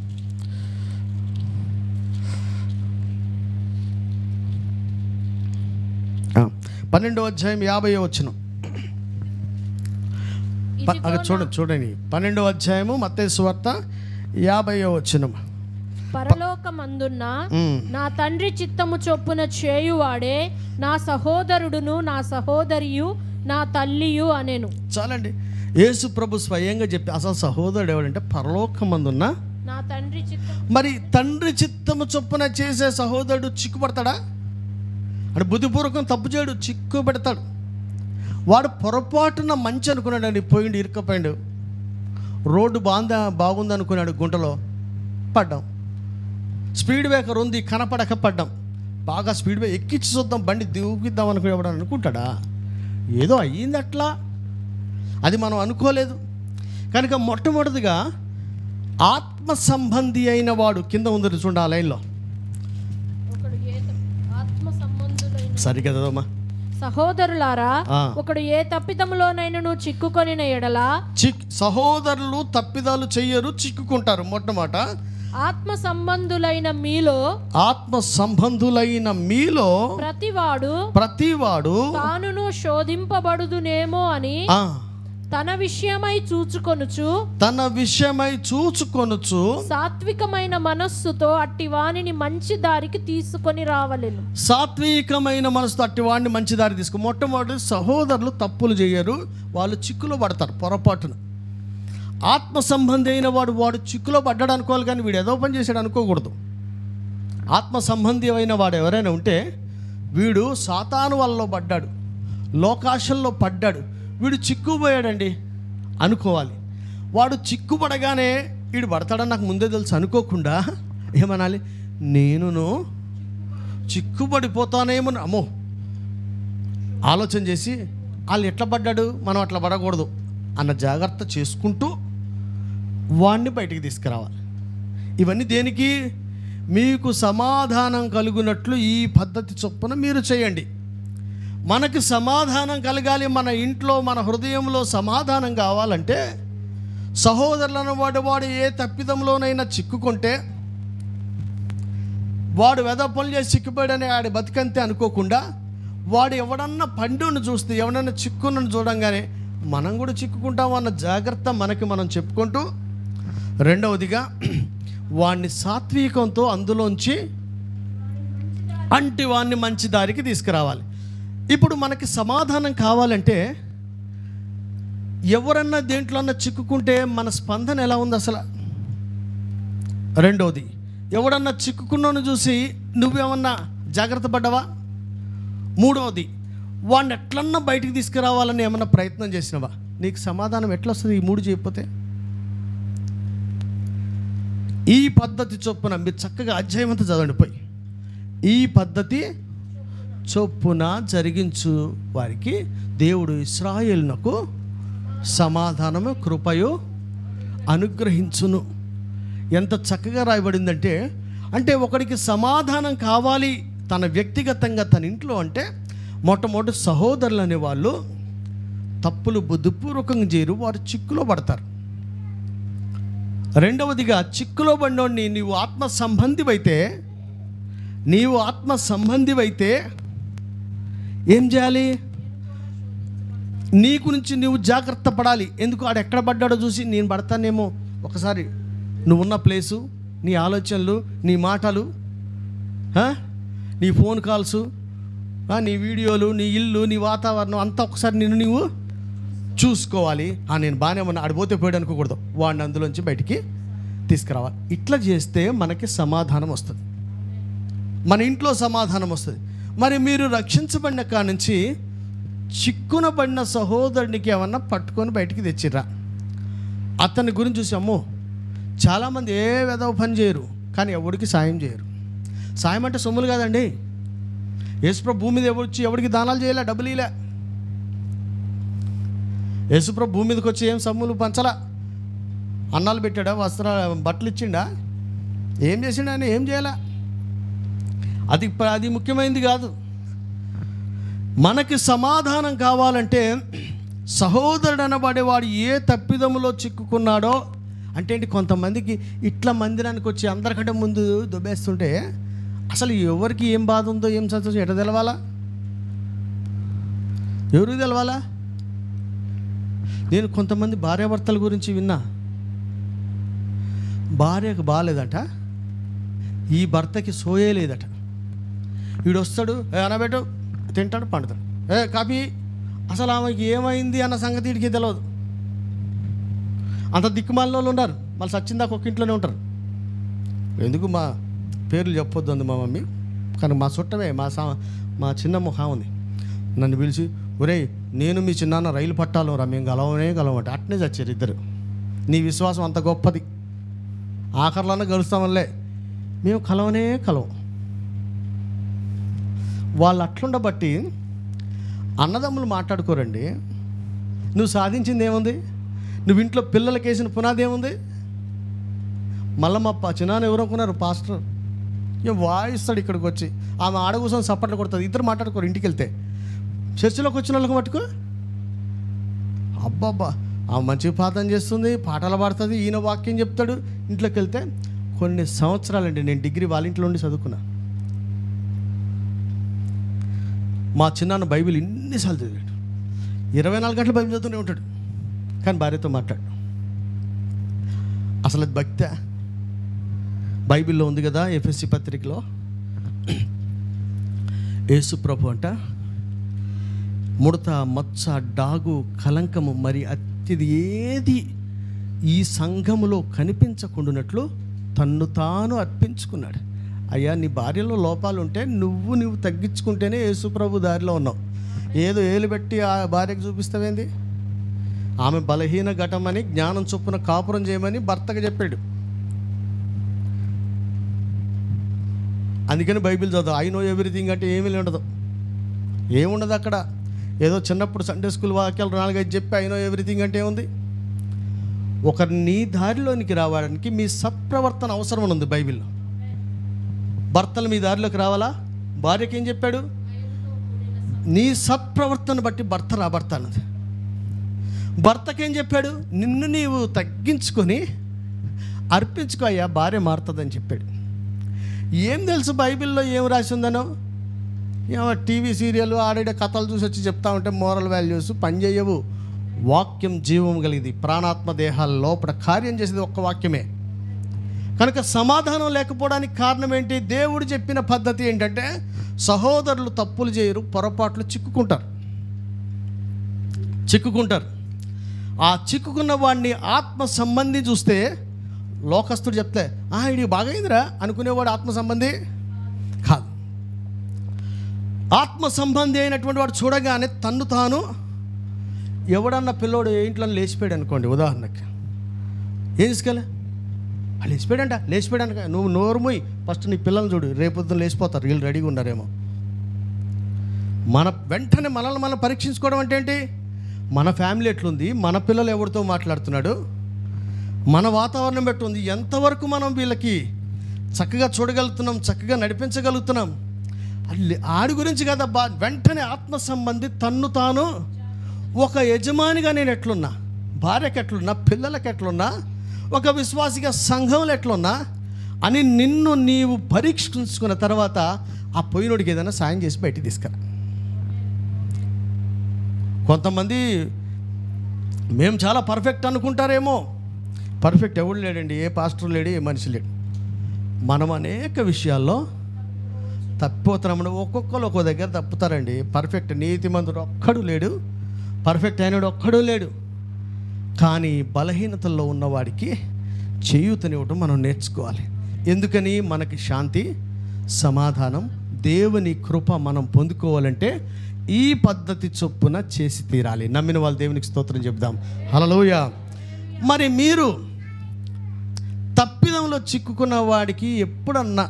ఆ, పన్నెండో అధ్యాయం యాభై వచ్చిన ఇదిగో చూడండి చూడండి పన్నెండో అధ్యాయము మత్తయి స్వార్త యాభై వచ్చిన పరలోకమందున్న నా తండ్రి చిత్తము చొప్పున చేయువాడే నా సహోదరుడును నా సహోదరియు నా తల్లియు అనెను చాలండి యేసు ప్రభు స్వయంగా చెప్పి అసలు సహోదరుడు ఎవడంటే పరలోకమందున్న నా తండ్రి చిత్తం మరి తండ్రి చిత్తము చొప్పున చేసే సహోదరుడు చిక్కుపడతాడా అంటే బుద్ధిపూర్వకం తప్పు చేయడు చిక్కు పెడతాడు వాడు పొరపాటున మంచి అనుకున్నాడండి పోయిండు ఇరుక్కపోయిండు రోడ్డు బాగుందా బాగుంది అనుకున్నాడు గుంటలో పడ్డాం స్పీడ్ బ్రేకర్ ఉంది కనపడక పడ్డాం బాగా స్పీడ్ బ్రేక్ ఎక్కించి చూద్దాం బండి దూకిద్దాం అనుకునేవాడు అనుకుంటాడా ఏదో అయ్యింది అట్లా అది మనం అనుకోలేదు కనుక మొట్టమొదటిగా ఆత్మ సంబంధి అయిన వాడు కింద ఉంది చూడండి ఆ లైన్లో ఒకడు ఏ ఆత్మ సంబంధులైన సరిగదమ్మా సహోదరులారా ఆ. ఒకడు ఏ తప్పిదములోనైనను చిక్కుకొనిన ఎడల చిక్ సహోదరులు తప్పిదాలు చెయ్యరు చిక్కుకుంటారు మొట్టమొదట ఆత్మ సంబంధులైన మీలో ఆత్మ సంబంధులైన మీలో ప్రతివాడు ప్రతివాడు తానును శోధింపబడుదునేమో అని ఆ, తన విషయమై చూచుకొనుచు తన విషయమై చూచుకొనుచు సాత్వికమైన మనస్సుతో అట్టి వానిని మంచి దారికి తీసుకొని రావలెను సాత్వికమైన మనసు అట్టి వాడిని మంచి దారి తీసుకు మొట్టమొదటి సహోదరులు తప్పులు చేయరు వాళ్ళు చిక్కులో పడతారు పొరపాటున ఆత్మ సంబంధి అయిన వాడు వాడు చిక్కులో పడ్డాడు అనుకోవాలి కానీ వీడు ఏదో పని చేశాడు అనుకోకూడదు ఆత్మ సంబంధి అయిన వాడు ఎవరైనా ఉంటే వీడు సాతాను వల్ల పడ్డాడు లోకాశల్లో పడ్డాడు వీడు చిక్కుపోయాడండి అనుకోవాలి వాడు చిక్కుపడగానే వీడు పడతాడని నాకు ముందే తెలుసు అనుకోకుండా ఏమనాలి నేనును చిక్కుపడిపోతానేమో అమ్మో ఆలోచన చేసి వాళ్ళు ఎట్లా పడ్డాడు మనం అట్లా పడకూడదు అన్న జాగ్రత్త చేసుకుంటూ వాడిని బయటికి తీసుకురావాలి ఇవన్నీ దేనికి మీకు సమాధానం కలుగునట్లు ఈ పద్ధతి చొప్పున మీరు చేయండి మనకి సమాధానం కలగాలి మన ఇంట్లో మన హృదయంలో సమాధానం కావాలంటే సహోదరులను వాడు వాడు ఏ తప్పిదంలోనైనా చిక్కుకుంటే వాడు వెద పనులు చేసి చిక్కుపోయాడని ఆడి బతికంతే అనుకోకుండా వాడు ఎవడన్నా పండును చూస్తే ఎవడన్నా చిక్కున్నను చూడంగానే మనం కూడా చిక్కుకుంటాం అన్న జాగ్రత్త మనకి మనం చెప్పుకుంటూ రెండవదిగా వాడిని సాత్వికంతో అందులోంచి అంటి వాడిని మంచి దారికి తీసుకురావాలి ఇప్పుడు మనకి సమాధానం కావాలంటే ఎవరన్నా దేంట్లోన్నా చిక్కుకుంటే మన స్పందన ఎలా ఉంది అసలు రెండవది ఎవడన్నా చిక్కుకున్నోను చూసి నువ్వేమన్నా జాగ్రత్త పడ్డావా మూడవది వాడిని ఎట్లన్నా బయటికి తీసుకురావాలని ఏమన్నా ప్రయత్నం చేసినవా నీకు సమాధానం ఎట్లా వస్తుంది ఈ మూడు చేయకపోతే ఈ పద్ధతి చొప్పున మీరు చక్కగా అధ్యాయం అంతా చదవండి పోయి ఈ పద్ధతి చొప్పున జరిగించు వారికి దేవుడు ఇస్రాయేలునకు సమాధానము కృపయు అనుగ్రహించును ఎంత చక్కగా రాయబడిందంటే అంటే ఒకడికి సమాధానం కావాలి తన వ్యక్తిగతంగా తన ఇంట్లో అంటే మొట్టమొదటి సహోదరులు అనేవాళ్ళు తప్పులు బుద్ధిపూర్వకంగా చేయరు వారు చిక్కులో పడతారు రెండవదిగా చిక్కులో పడినోడిని నీవు ఆత్మ సంబంధివైతే నీవు ఆత్మ సంబంధివైతే ఏం చేయాలి నీ గురించి నువ్వు జాగ్రత్త పడాలి ఎందుకు ఆడు ఎక్కడ పడ్డాడో చూసి నేను పడతానేమో ఒకసారి నువ్వున్న ప్లేసు నీ ఆలోచనలు నీ మాటలు ఆ? నీ ఫోన్ కాల్స్ ఆ, నీ వీడియోలు నీ ఇల్లు నీ వాతావరణం అంతా ఒకసారి నిన్ను నీవు చూసుకోవాలి ఆ నేను బాగానే ఉన్నా ఆడిపోతే పోయాడు అనుకోకూడదు వాడిని అందులోంచి బయటికి తీసుకురావాలి ఇట్లా చేస్తే మనకి సమాధానం వస్తుంది మన ఇంట్లో సమాధానం వస్తుంది మరి మీరు రక్షించబడిన కాడ నుంచి చిక్కున పడిన సహోదరునికి ఏమన్నా పట్టుకొని బయటికి తెచ్చిర్రా అతని గురించి చూసి అమ్మో చాలామంది ఏ విధవ పని చేయరు కానీ ఎవరికి సాయం చేయరు సాయం అంటే సొమ్ములు కాదండి యేసుప్రభు భూమి మీద ఎవరు వచ్చి ఎవరికి దానాలు చేయలే డబ్బులు ఇలే యేసుప్రభు భూమి మీదకి వచ్చి ఏం సొమ్ములు పంచలా అన్నాలు పెట్టాడా వస్త్ర బట్టలు ఇచ్చిండా ఏం చేసిండా ఆయన ఏం చేయాలా అది ప- అది ముఖ్యమైనది కాదు మనకి సమాధానం కావాలంటే సహోదరుడు అనబడేవాడు ఏ తప్పిదములో చిక్కుకున్నాడో అంటే ఏంటి కొంతమందికి ఇట్లా మందిరానికి వచ్చి అందరికంటే ముందు దుబ్బేస్తుంటే అసలు ఎవరికి ఏం బాధ ఉందో ఏం సంతోషం ఎట తెలవాలా ఎవరికి తెలవాలా నేను కొంతమంది భార్యాభర్తల గురించి విన్నా భార్యకు బాగాలేదట ఈ భర్తకి సోయే లేదట వీడు వస్తాడు "ఏ, అనబెట్టు తింటాడు పండుతాడు ఏ కాపీ అసలు ఆమెకి ఏమైంది అన్న సంగతి వీడికి తెలియదు అంత దిక్కుమాలిన వాళ్ళు ఉన్నారు మళ్ళీ సచ్చిందాక ఒక ఇంట్లోనే ఉంటారు ఎందుకు మా పేర్లు చెప్పొద్దు అంది మా మమ్మీ కానీ మా చుట్టమే మా సా మా చిన్నమ్మ ఒక ఆమె ఉంది నన్ను పిలిచి ఒరేయ్ నేను మీ చిన్నాన్న రైలు పట్టాలో రా మేము గలవనే గలవమంటే అట్నే చచ్చారు ఇద్దరు నీ విశ్వాసం అంత గొప్పది ఆఖరిలోనే గెలుస్తామనిలే మేము కలవనే కలవం వాళ్ళు అట్లుండబట్టి అన్నదమ్ములు మాట్లాడుకోరండి నువ్వు సాధించింది ఏముంది నువ్వు ఇంట్లో పిల్లలకి వేసిన పునాది ఏముంది మళ్ళీ మా ప- చిన్నాన్న ఎవరు అనుకున్నారు పాస్టర్ ఇక వాయిస్తాడు ఇక్కడికి వచ్చి ఆమె ఆడ కూర్చొని సప్పట్లు కొడుతుంది ఇద్దరు మాట్లాడుకోరు ఇంటికి వెళ్తే చర్చిలోకి వచ్చిన వాళ్ళకి మటుకు అబ్బాబ్బా ఆ మంచి ప్రార్థన చేస్తుంది పాటలు పాడుతుంది ఈయన వాక్యం చెప్తాడు ఇంట్లోకి వెళ్తే కొన్ని సంవత్సరాలండి నేను డిగ్రీ వాళ్ళ ఇంట్లో ఉండి చదువుకున్నా మా చిన్నాన్న బైబిల్ ఇన్నిసార్లు చదివాడు ఇరవై నాలుగు గంటలు బైబిల్ చదువుతూనే ఉంటాడు కానీ భార్యతో మాట్లాడు అసలు అది భక్త బైబిల్లో ఉంది కదా ఎఫ్ఎస్సి పత్రికలో యేసు ప్రభు అంట ముడత మచ్చ డాగు కలంకము మరి అతిది ఏది ఈ సంఘములో కనిపించకుండానట్లు తన్ను తాను అర్పించుకున్నాడు అయ్యా నీ భార్యలో లోపాలు ఉంటే నువ్వు నువ్వు తగ్గించుకుంటేనే యేసుప్రభు దారిలో ఉన్నావు ఏదో ఏలు పెట్టి ఆ భార్యకు చూపిస్తావేంది ఆమె బలహీన ఘటమని జ్ఞానం చొప్పున కాపురం చేయమని భర్తకు చెప్పాడు అందుకని బైబిల్ చదువు ఐ నో ఎవ్రీథింగ్ అంటే ఏమీ ఉండదు ఏముండదు అక్కడ ఏదో చిన్నప్పుడు సండే స్కూల్ వాక్యాలు నాలుగైదు చెప్పి అయినో ఎవ్రీథింగ్ అంటే ఏముంది ఒకరు నీ దారిలోనికి రావడానికి మీ సత్ప్రవర్తన అవసరం ఉంది బైబిల్లో భర్తలు మీ దారిలోకి రావాలా భార్యకి ఏం చెప్పాడు నీ సత్ప్రవర్తన బట్టి భర్త రా భర్త అన్నది భర్తకేం చెప్పాడు నిన్ను నీవు తగ్గించుకొని అర్పించుకో అయ్యా భార్య మారుతుందని చెప్పాడు ఏం తెలుసు బైబిల్లో ఏం రాసి ఉందనో ఏమో టీవీ సీరియల్ ఆడిడ కథలు చూసి వచ్చి చెప్తా ఉంటే మోరల్ వాల్యూస్ పనిచేయవు వాక్యం జీవం కలిగింది ప్రాణాత్మ దేహాల లోపల కార్యం చేసేది ఒక్క వాక్యమే కనుక సమాధానం లేకపోవడానికి కారణం ఏంటి దేవుడు చెప్పిన పద్ధతి ఏంటంటే సహోదరులు తప్పులు చేయరు పొరపాట్లు చిక్కుకుంటారు చిక్కుకుంటారు ఆ చిక్కుకున్న వాడిని ఆత్మ సంబంధి చూస్తే లోకస్తుడు చెప్తే ఆ ఇది బాగైందిరా అనుకునేవాడు ఆత్మ సంబంధి కాదు ఆత్మ సంబంధి అయినటువంటి వాడు చూడగానే తన్ను తాను ఎవడన్నా పిల్లోడు ఏ ఇంట్లో లేచిపోయాడు అనుకోండి ఉదాహరణకి ఏం తీసుకెళ్ళా ఆ లేచిపోయాడంట లేచిపోయాడంట నువ్వు నోరు మూయి ఫస్ట్ నీ పిల్లల్ని చూడు రేపొద్దున లేచిపోతారు వీళ్ళు రెడీగా ఉన్నారేమో మన వెంటనే మనల్ని మనం పరీక్షించుకోవడం అంటే ఏంటి మన ఫ్యామిలీ ఎట్లుంది మన పిల్లలు ఎవరితో మాట్లాడుతున్నాడు మన వాతావరణం ఎట్లుంది ఎంతవరకు మనం వీళ్ళకి చక్కగా చూడగలుగుతున్నాం చక్కగా నడిపించగలుగుతున్నాం అది ఆడి గురించి కదబ్బా వెంటనే ఆత్మ సంబంధి తన్ను తాను ఒక యజమానిగా నేను ఎట్లున్నా భార్యకి ఎట్లున్నా పిల్లలకి ఎట్లున్నా ఒక విశ్వాసిగా సంఘంలో ఎట్లున్నా అని నిన్ను నీవు పరీక్షించుకున్న తర్వాత ఆ పోయినోడికి ఏదైనా సాయం చేసి బయటికి తీసుకురా కొంతమంది మేము చాలా పర్ఫెక్ట్ అనుకుంటారేమో పర్ఫెక్ట్ ఎవడు లేడండి ఏ పాస్టర్ లేడు ఏ మనిషి లేడు మనం అనేక విషయాల్లో తప్పిపోతున్నామని ఒక్కొక్కరు ఒక్కో దగ్గర తప్పుతారండి పర్ఫెక్ట్ నీతిమంతుడు ఒక్కడు లేడు పర్ఫెక్ట్ అయినడు ఒక్కడు లేడు కానీ బలహీనతల్లో ఉన్నవాడికి చేయూతనివ్వటం మనం నేర్చుకోవాలి ఎందుకని మనకి శాంతి సమాధానం దేవుని కృప మనం పొందుకోవాలంటే ఈ పద్ధతి చొప్పున చేసి తీరాలి నమ్మిన వాళ్ళు దేవునికి స్తోత్రం చెప్దాం హలలోయ మరి మీరు తప్పిదంలో చిక్కుకున్న వాడికి ఎప్పుడన్నా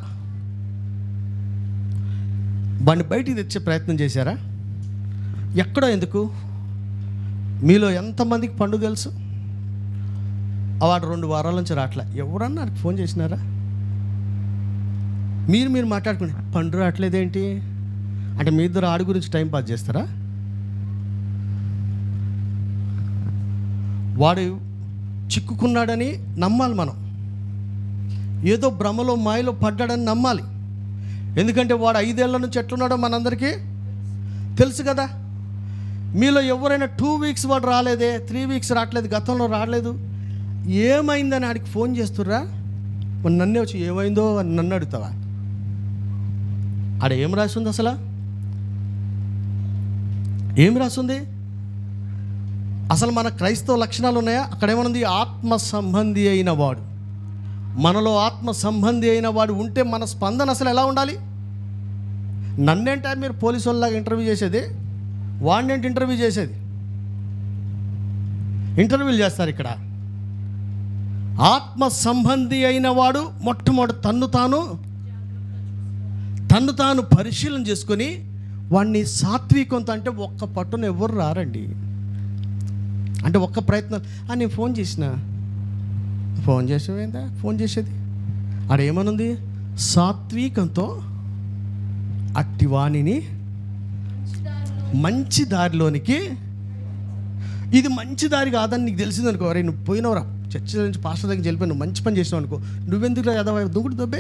వాడిని బయటికి తెచ్చే ప్రయత్నం చేశారా ఎక్కడో ఎందుకు మీలో ఎంతమందికి పండు తెలుసు ఆ వాడు రెండు వారాల నుంచి రావట్లే ఎవరన్నా నాకు ఫోన్ చేసినారా మీరు మీరు మాట్లాడుకుని పండు రావట్లేదేంటి అంటే మీ ఇద్దరు ఆడి గురించి టైం పాస్ చేస్తారా వాడు చిక్కుకున్నాడని నమ్మాలి మనం ఏదో భ్రమలో మాయలో పడ్డాడని నమ్మాలి ఎందుకంటే వాడు ఐదేళ్ల నుంచి ఎట్లున్నాడో మనందరికీ తెలుసు కదా మీలో ఎవరైనా టూ వీక్స్ వాడు రాలేదే త్రీ వీక్స్ రావట్లేదు గతంలో రాలేదు ఏమైందని ఆడికి ఫోన్ చేస్తుర్రా మరి నన్నే వచ్చి ఏమైందో అని నన్ను అడుగుతావా ఆడ ఏం రాసి ఉంది అసలు ఏం రాసింది అసలు మన క్రైస్తవ లక్షణాలు ఉన్నాయా అక్కడ ఏమనుంది ఆత్మ సంబంధి అయిన వాడు మనలో ఆత్మ సంబంధి అయిన వాడు ఉంటే మన స్పందన అసలు ఎలా ఉండాలి నన్నేంటే మీరు పోలీసు వాళ్ళలాగా ఇంటర్వ్యూ చేసేది వాడినేంటి ఇంటర్వ్యూ చేసేది ఇంటర్వ్యూలు చేస్తారు ఇక్కడ ఆత్మ సంబంధి అయిన వాడు మొట్టమొదటి తన్ను తాను తన్ను తాను పరిశీలన చేసుకొని వాడిని సాత్వికంతో అంటే ఒక్క పట్టున ఎవరు రారండి అంటే ఒక్క ప్రయత్నం "ఆ, నేను ఫోన్ చేసిన ఫోన్ చేసేవేందా ఫోన్ చేసేది ఆడ ఏమనుంది సాత్వికంతో అట్టి వాణిని మంచి దారిలోనికి ఇది మంచి దారి కాదని నీకు తెలిసింది అనుకో అరే నువ్వు పోయినవరా చర్చి నుంచి పాస్టర్ దగ్గరికి వెళ్ళిపోయి నువ్వు మంచి పని చేసినావు అనుకో నువ్వెందుకు ఎదవ దుంగుడు దొబ్బే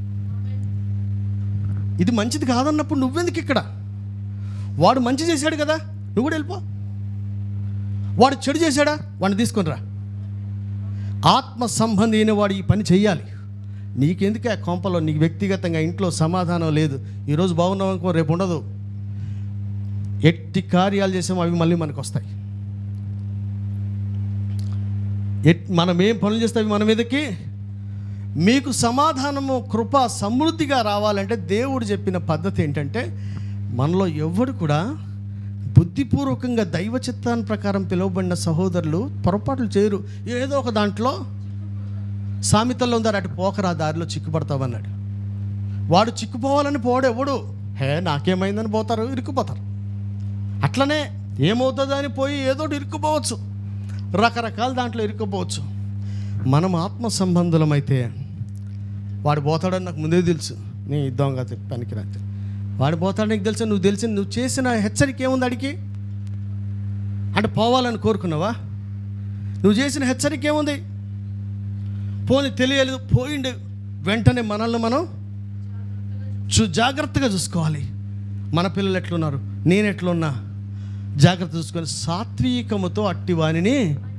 ఇది మంచిది కాదన్నప్పుడు నువ్వెందుకు ఇక్కడ వాడు మంచి చేశాడు కదా నువ్వు కూడా వెళ్ళిపో వాడు చెడు చేశాడా వాడిని తీసుకొని రా ఆత్మ సంబంధి అయిన వాడు ఈ పని చెయ్యాలి నీకెందుకే ఆ కొంపలో నీకు వ్యక్తిగతంగా ఇంట్లో సమాధానం లేదు ఈరోజు బాగున్నావు అనుకో రేపు ఉండదు ఎట్టి కార్యాలు చేసామో అవి మళ్ళీ మనకు వస్తాయి ఎట్ మనం ఏం పనులు చేస్తే అవి మన మీదకి మీకు సమాధానము కృప సమృద్ధిగా రావాలంటే దేవుడు చెప్పిన పద్ధతి ఏంటంటే మనలో ఎవ్వడు కూడా బుద్ధిపూర్వకంగా దైవ చిత్తాన్ని ప్రకారం పిలువబడిన సహోదరులు పొరపాట్లు చేయరు ఏదో ఒక దాంట్లో సామెతల్లో ఉందారు అటు పోకరా దారిలో చిక్కుపడతావన్నాడు వాడు చిక్కుపోవాలని పోడు ఎవడు హే నాకేమైందని పోతారు ఇరుక్కుపోతారు అట్లనే ఏమవుతుందో అని పోయి ఏదో ఒకటి ఇరుక్కుపోవచ్చు రకరకాల దాంట్లో ఇరుక్కుపోవచ్చు మనం ఆత్మ సంబంధులమైతే వాడు పోతాడని నాకు ముందే తెలుసు నీ దొంగ పనికిరాదు వాడు పోతాడని నీకు తెలుసు నువ్వు తెలిసి నువ్వు చేసిన హెచ్చరిక ఏముంది అడిగి అంటే పోవాలని కోరుకున్నావా నువ్వు చేసిన హెచ్చరిక ఏముంది పోని తెలియలేదు పోయిండు వెంటనే మనల్ని మనం చూ జాగ్రత్తగా చూసుకోవాలి మన పిల్లలు ఎట్లున్నారు నేను ఎట్లున్నా జాగ్రత్త చూసుకొని సాత్వికముతో అట్టి వానిని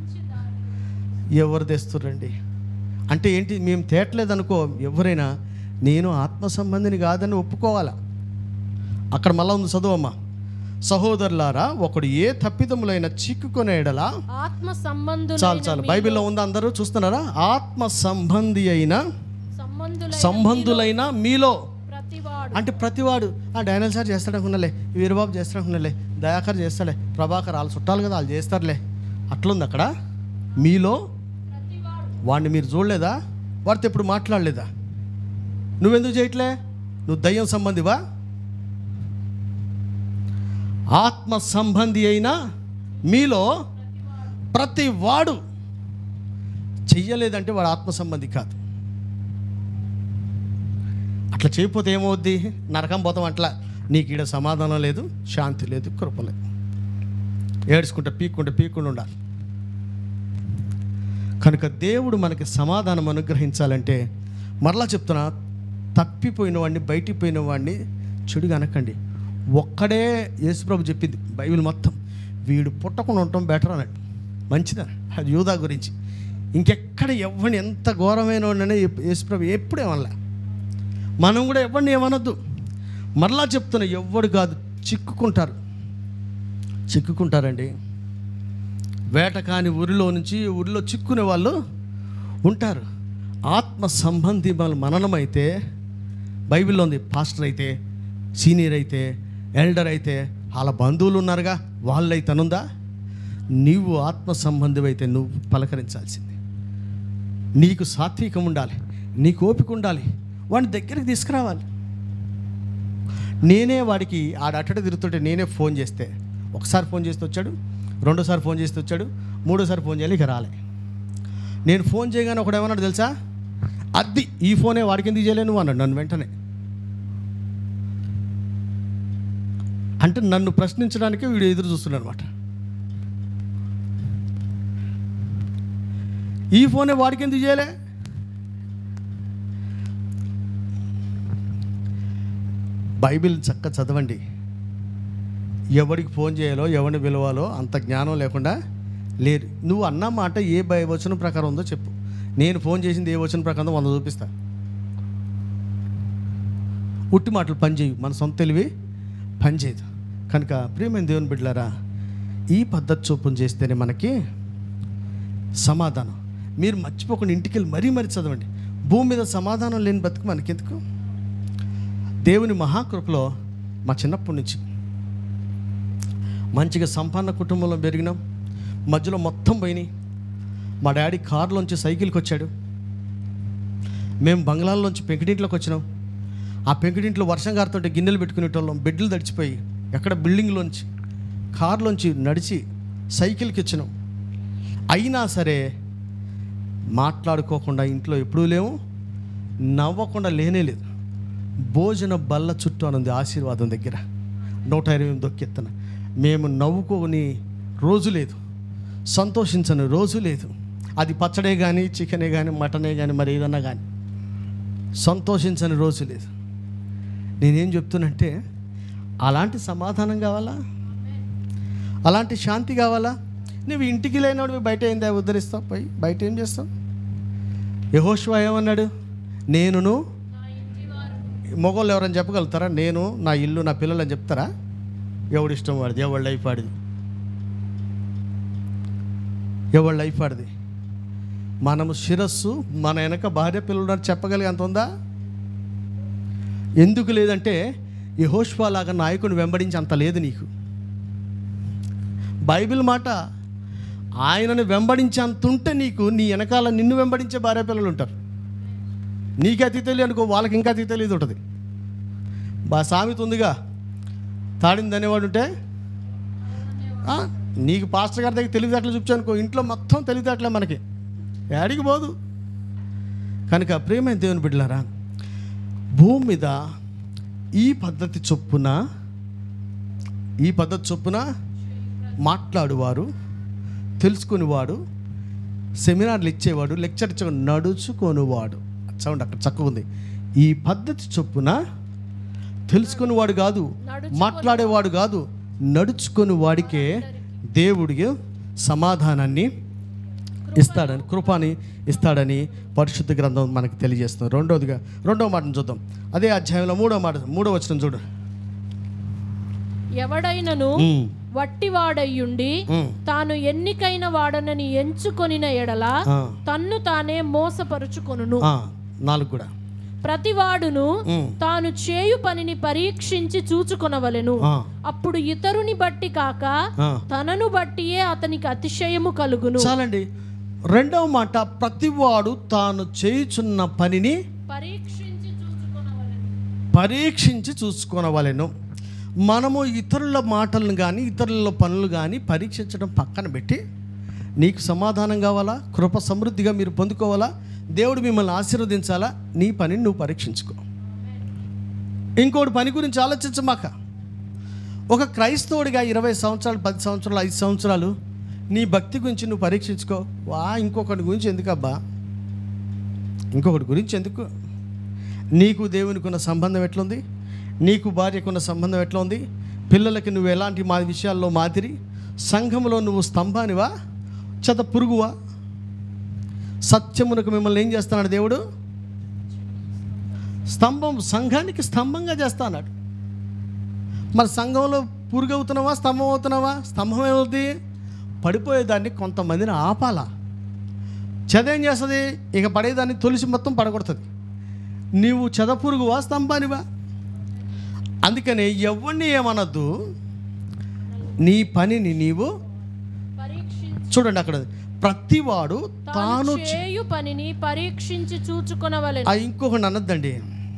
ఎవరు తెస్తురండి అంటే ఏంటి మేము తేటలేదనుకో ఎవరైనా నేను ఆత్మ సంబంధిని కాదని ఒప్పుకోవాలా అక్కడ మళ్ళా ఉంది చదువమ్మా సహోదరులారా ఒకడు ఏ తప్పిదములైన చిక్కుకొనేడలా ఆత్మ సంబంధులు చాలు చాలు బైబిల్లో ఉందా అందరూ చూస్తున్నారా ఆత్మ సంబంధి అయిన సంబంధుల సంబంధులైన మీలో ప్రతివాడు అంటే ప్రతివాడు ఆ డానియల్ సార్ చేస్తాడనుకున్నలే వీరబాబు చేస్తాడనుకున్నలే దయాకర్ చేస్తాడే ప్రభాకర్ వాళ్ళు చుట్టాలు కదా వాళ్ళు చేస్తారులే అట్లుంది అక్కడ మీలో వాడిని మీరు చూడలేదా వాడితో ఎప్పుడు మాట్లాడలేదా నువ్వెందుకు చేయట్లే నువ్వు దయ్యం సంబంధివా ఆత్మ సంబంధి అయిన మీలో ప్రతి వాడు చెయ్యలేదంటే వాడు ఆత్మ సంబంధి కాదు అట్లా చేయకపోతే ఏమవుద్ది నరకం పోతాం అట్లా నీకు ఈడ సమాధానం లేదు శాంతి లేదు కృప లేదు ఏడ్చుకుంటే పీక్కుంటే పీక్కుండా ఉండాలి కనుక దేవుడు మనకి సమాధానం అనుగ్రహించాలంటే మరలా చెప్తున్నా తప్పిపోయిన వాడిని బయటికి పోయిన వాడిని చెడుగా అనకండి ఒక్కడే యేసుప్రభు చెప్పింది బైబిల్ మొత్తం వీడు పుట్టకుండా ఉండటం బెటర్ అన్నట్టు మంచిదని అది యూదా గురించి ఇంకెక్కడ ఎవరిని ఎంత ఘోరమైన వాడిననే యేసుప్రభు ఎప్పుడేమనలే మనం కూడా ఎవరిని ఏమనొద్దు మరలా చెప్తున్నా ఎవ్వడు కాదు చిక్కుకుంటారు చిక్కుకుంటారండి వేట కాని ఊరిలో నుంచి ఊరిలో చిక్కునే వాళ్ళు ఉంటారు ఆత్మ సంబంధి మన మననమైతే బైబిల్లో ఉంది పాస్టర్ అయితే సీనియర్ అయితే ఎల్డర్ అయితే వాళ్ళ బంధువులు ఉన్నారుగా వాళ్ళైతే అనుందా నీవు ఆత్మ సంబంధి అయితే నువ్వు పలకరించాల్సింది నీకు సాత్వికం ఉండాలి నీకు ఓపిక ఉండాలి వాడిని దగ్గరికి తీసుకురావాలి నేనే వాడికి ఆడట్టడి తిరుగుతుంటే నేనే ఫోన్ చేస్తే ఒకసారి ఫోన్ చేస్తే వచ్చాడు రెండోసారి ఫోన్ చేస్తే వచ్చాడు మూడోసారి ఫోన్ చేయాలి ఇక రాలే నేను ఫోన్ చేయగానే ఒకడు ఏమన్నాడు తెలుసా అద్ది ఈ ఫోనే వాడికి ఎందుకు చేయలేను అన్నాడు నన్ను వెంటనే అంటే నన్ను ప్రశ్నించడానికి వీడు ఎదురు చూస్తున్నాడు అనమాట ఈ ఫోనే వాడికి ఎందుకు చేయలే బైబిల్ చక్క చదవండి ఎవరికి ఫోన్ చేయాలో ఎవరిని పిలవాలో అంత జ్ఞానం లేకుండా లేరు నువ్వు అన్న మాట ఏ బై వచనం ప్రకారం ఉందో చెప్పు నేను ఫోన్ చేసింది ఏ వచనం ప్రకారం ఉందో వంద చూపిస్తా ఉట్టి మాటలు పనిచేయు మన సొంత తెలివి పనిచేయదు కనుక ప్రియమైన దేవుని బిడ్డలారా ఈ పద్ధతి చొప్పున చేస్తేనే మనకి సమాధానం మీరు మర్చిపోకుండా ఇంటికి వెళ్ళి మరీ మరీ చదవండి భూమి మీద సమాధానం లేని బతుకు మనకెందుకు దేవుని మహాకృపలో మా చిన్నప్పటి నుంచి మంచిగా సంపన్న కుటుంబంలో పెరిగినాం మధ్యలో మొత్తం పోయినాయి మా డాడీ కారులోంచి సైకిల్కి వచ్చాడు మేము బంగ్లాల్లోంచి పెంకిటింట్లోకి వచ్చినాం ఆ పెంకిటింట్లో వర్షం కారుతుంటే గిన్నెలు పెట్టుకునేటోళ్ళం బెడ్లు తడిచిపోయి ఎక్కడ బిల్డింగ్లోంచి కారులోంచి నడిచి సైకిల్కి వచ్చినాం అయినా సరే మాట్లాడుకోకుండా ఇంట్లో ఎప్పుడూ లేవు నవ్వకుండా లేనే లేదు భోజన బల్ల చుట్టూ అనుంది ఆశీర్వాదం దగ్గర నూట ఇరవై ఎనిమిది దొక్కెత్తన మేము నవ్వుకోని రోజు లేదు సంతోషించని రోజు లేదు అది పచ్చడే కానీ చికెనే కానీ మటనే కానీ మరి ఏదన్నా కానీ సంతోషించని రోజు లేదు నేనేం చెప్తున్నంటే అలాంటి సమాధానం కావాలా అలాంటి శాంతి కావాలా నువ్వు ఇంటికి లేనివాడు బయట ఏందా ఉద్ధరిస్తావు పోయి బయట ఏం చేస్తావు యహోష్వా ఏమన్నాడు నేనును మొగోళ్ళు ఎవరైనా చెప్పగలుగుతారా నేను నా ఇల్లు నా పిల్లలు అని చెప్తారా ఎవడి ఇష్టం వాడిది ఎవడి లైఫ్ వాడిది ఎవడి లైఫ్ వాడిది మనము శిరస్సు మన వెనక భార్య పిల్లలు అని చెప్పగలిగే అంత ఉందా ఎందుకు లేదంటే యహోష్వా లాగా నాయకుని వెంబడించి అంత లేదు నీకు బైబిల్ మాట ఆయనను వెంబడించే అంత ఉంటే నీకు నీ వెనకాల నిన్ను వెంబడించే భార్య పిల్లలు ఉంటారు నీకే అతి తెలియదు అనుకో వాళ్ళకి ఇంకా అతి తెలియదు ఉంటుంది బా సామెత ఉందిగా తాడింది అనేవాడు ఉంటే ఆ, నీకు పాస్టర్ గారి దగ్గర తెలివితేటలు చూపించానుకో ఇంట్లో మొత్తం తెలివితేటలే మనకి ఏడికి పోదు కనుక ప్రేమైన దేవుని బిడ్డలారా భూమి మీద ఈ పద్ధతి చొప్పున ఈ పద్ధతి చొప్పున మాట్లాడువారు తెలుసుకునేవాడు సెమినార్లు ఇచ్చేవాడు లెక్చర్ ఇచ్చేవాడు నడుచుకొనివాడు సౌండ్ అక్కడ చక్కగా ఉంది ఈ పద్ధతి చొప్పున తెలుసుకునేవాడు కాదు నడుచుకొని- మాట్లాడేవాడు కాదు నడుచుకుని వాడికే దేవుడికి సమాధానాన్ని ఇస్తాడని కృపాని ఇస్తాడని పరిశుద్ధ గ్రంథం మనకు తెలియజేస్తుంది రెండోదిగా రెండవ మాటను చూద్దాం అదే అధ్యాయంలో మూడో మాట మూడో వచనం చూడు ఎవడైనను ఉమ్, వట్టివాడయ్యుండి ఉమ్, తాను ఎన్నికైన వాడనని ఎంచుకొనిన ఎడల ఆ, తన్ను తానే మోసపరుచుకొనును ఆ, నాలుగు కూడా ప్రతివాడును ఉమ్, తాను చేయు పనిని పరీక్షించి చూచుకొనవలెను ఆ, అప్పుడు ఇతరుని బట్టి కాక ఆ. తనను బట్టియే అతనికి అతిశయము కలుగును చాలండి రెండవ మాట ప్రతివాడు తాను చేయుచున్న పనిని పరీక్షించి చూచుకొనవలెను పరీక్షించి చూసుకోనవలెను మనము ఇతరుల మాటలను కానీ ఇతరుల పనులు కానీ పరీక్షించడం పక్కన పెట్టి నీకు సమాధానం కావాలా కృప సమృద్ధిగా మీరు పొందుకోవాలా దేవుడు మిమ్మల్ని ఆశీర్వదించాలా నీ పనిని నువ్వు పరీక్షించుకో ఇంకోటి పని గురించి ఆలోచించమాక ఒక క్రైస్తవుడిగా ఇరవై సంవత్సరాలు పది సంవత్సరాలు ఐదు సంవత్సరాలు నీ భక్తి గురించి నువ్వు పరీక్షించుకో వా ఇంకొకటి గురించి ఎందుకబ్బా ఇంకొకటి గురించి ఎందుకు నీకు దేవునికి ఉన్న సంబంధం ఎట్లుంది నీకు భార్యకున్న సంబంధం ఎట్లా ఉంది పిల్లలకి నువ్వు ఎలాంటి మా విషయాల్లో మాదిరి సంఘంలో నువ్వు స్తంభానివా చెత పురుగువా సత్యమునకు మిమ్మల్ని ఏం చేస్తున్నాడు దేవుడు స్తంభం సంఘానికి స్తంభంగా చేస్తాన్నాడు మరి సంఘంలో పురుగు అవుతున్నావా స్తంభం అవుతున్నావా స్తంభం ఏమవుతుంది పడిపోయేదాన్ని కొంతమందిని ఆపాలా చెదేం చేస్తుంది ఇక పడేదాన్ని తొలిసి మొత్తం పడగొడుతుంది నీవు చెదపురుగువా స్తంభానివా అందుకని ఎవరిని ఏమనద్దు నీ పనిని నీవు పరీక్షించి చూడండి అక్కడ ప్రతివాడు తాను తాను చే- చేయు పనిని పరీక్షించి చూచుకొనవలెను ఆ ఇంకొకటి అనొద్దండి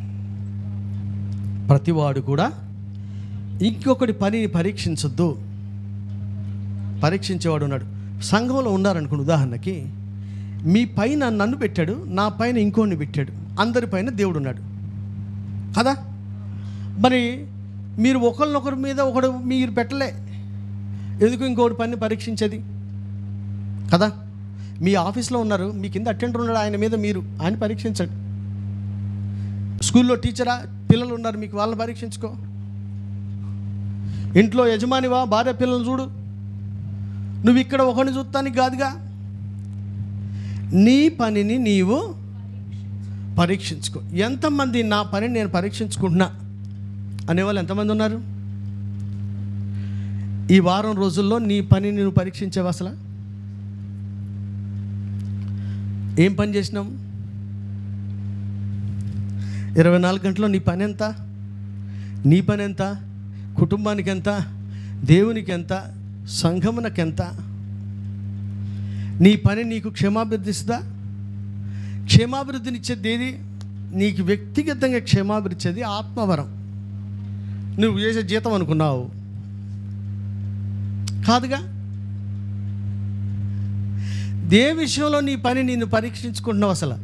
ప్రతివాడు కూడా ఇంకొకటి పనిని పరీక్షించొద్దు పరీక్షించేవాడు ఉన్నాడు సంఘంలో ఉన్నారనుకోండి ఉదాహరణకి మీ పైన నన్ను పెట్టాడు నా పైన ఇంకోడిని పెట్టాడు అందరి పైన దేవుడు ఉన్నాడు కదా మరి మీరు ఒకరినొకరి మీద ఒకడు మీరు పెట్టలే ఎందుకు ఇంకోటి పని పరీక్షించేది కదా మీ ఆఫీస్లో ఉన్నారు మీ కింద అటెండర్ ఉన్నాడు ఆయన మీద మీరు ఆయన పరీక్షించండి స్కూల్లో టీచరా పిల్లలు ఉన్నారు మీకు వాళ్ళని పరీక్షించుకో ఇంట్లో యజమానివా భార్య పిల్లలు చూడు నువ్వు ఇక్కడ ఒకరిని చూస్తానికి కాదుగా నీ పనిని నీవు పరీక్షించుకో ఎంతమంది నా పనిని నేను పరీక్షించుకుంటున్నా అనేవాళ్ళు ఎంతమంది ఉన్నారు ఈ వారం రోజుల్లో నీ పనిని నువ్వు పరీక్షించావు అసలు ఏం పని చేసినాం ఇరవై నాలుగు గంటల్లో నీ పని ఎంత నీ పని ఎంత కుటుంబానికి ఎంత దేవునికి ఎంత సంఘమునకు ఎంత నీ పని నీకు క్షమాభివృద్ధి ఇస్తుందా క్షేమాభివృద్ధినిచ్చేది ఏది నీకు వ్యక్తిగతంగా క్షేమాభివృద్ధి ఇచ్చేది ఆత్మవరం నువ్వు చేసే జీతం అనుకున్నావు కాదుగా ఏ విషయంలో నీ పని నేను పరీక్షించుకుంటున్నావు అసలు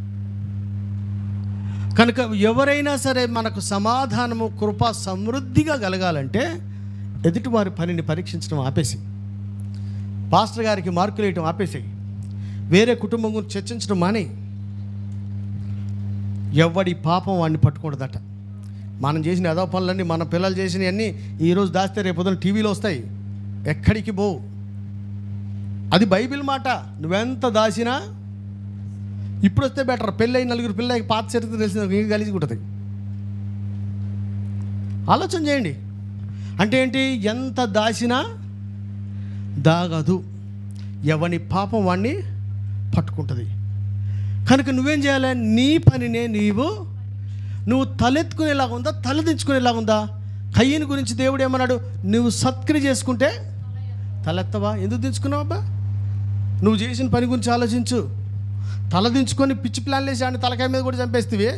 కనుక ఎవరైనా సరే మనకు సమాధానము కృప సమృద్ధిగా కలగాలంటే ఎదుటివారి పనిని పరీక్షించడం ఆపేసి పాస్టర్ గారికి మార్కులు వేయటం ఆపేసి వేరే కుటుంబం గురించి చర్చించడం మానే ఎవడి పాపం వాడిని పట్టుకూడదట మనం చేసిన ఏదో పనులన్నీ మన పిల్లలు చేసినవన్నీ ఈరోజు దాస్తే రేపు పొద్దున టీవీలో వస్తాయి ఎక్కడికి పోవు అది బైబిల్ మాట నువ్వెంత దాసినా ఇప్పుడు వస్తే బెటర్ పెళ్ళి నలుగురు పిల్లలకి పాత చరిత్ర తెలిసిన ఇంకా కలిసి ఉంటుంది ఆలోచన చేయండి అంటే ఏంటి ఎంత దాసినా దాగదు ఎవని పాపం వాడిని పట్టుకుంటుంది కనుక నువ్వేం చేయాలి నీ పనినే నీవు నువ్వు తలెత్తుకునేలాగా ఉందా తలదించుకునేలాగా ఉందా కయ్యని గురించి దేవుడు ఏమన్నాడు నువ్వు సత్క్రియ చేసుకుంటే తలెత్తవా ఎందుకు దించుకున్నావు అబ్బా నువ్వు చేసిన పని గురించి ఆలోచించు తలదించుకొని పిచ్చి ప్లాన్లు వేసి ఆయన తలకాయ మీద కూడా చంపేస్తేవి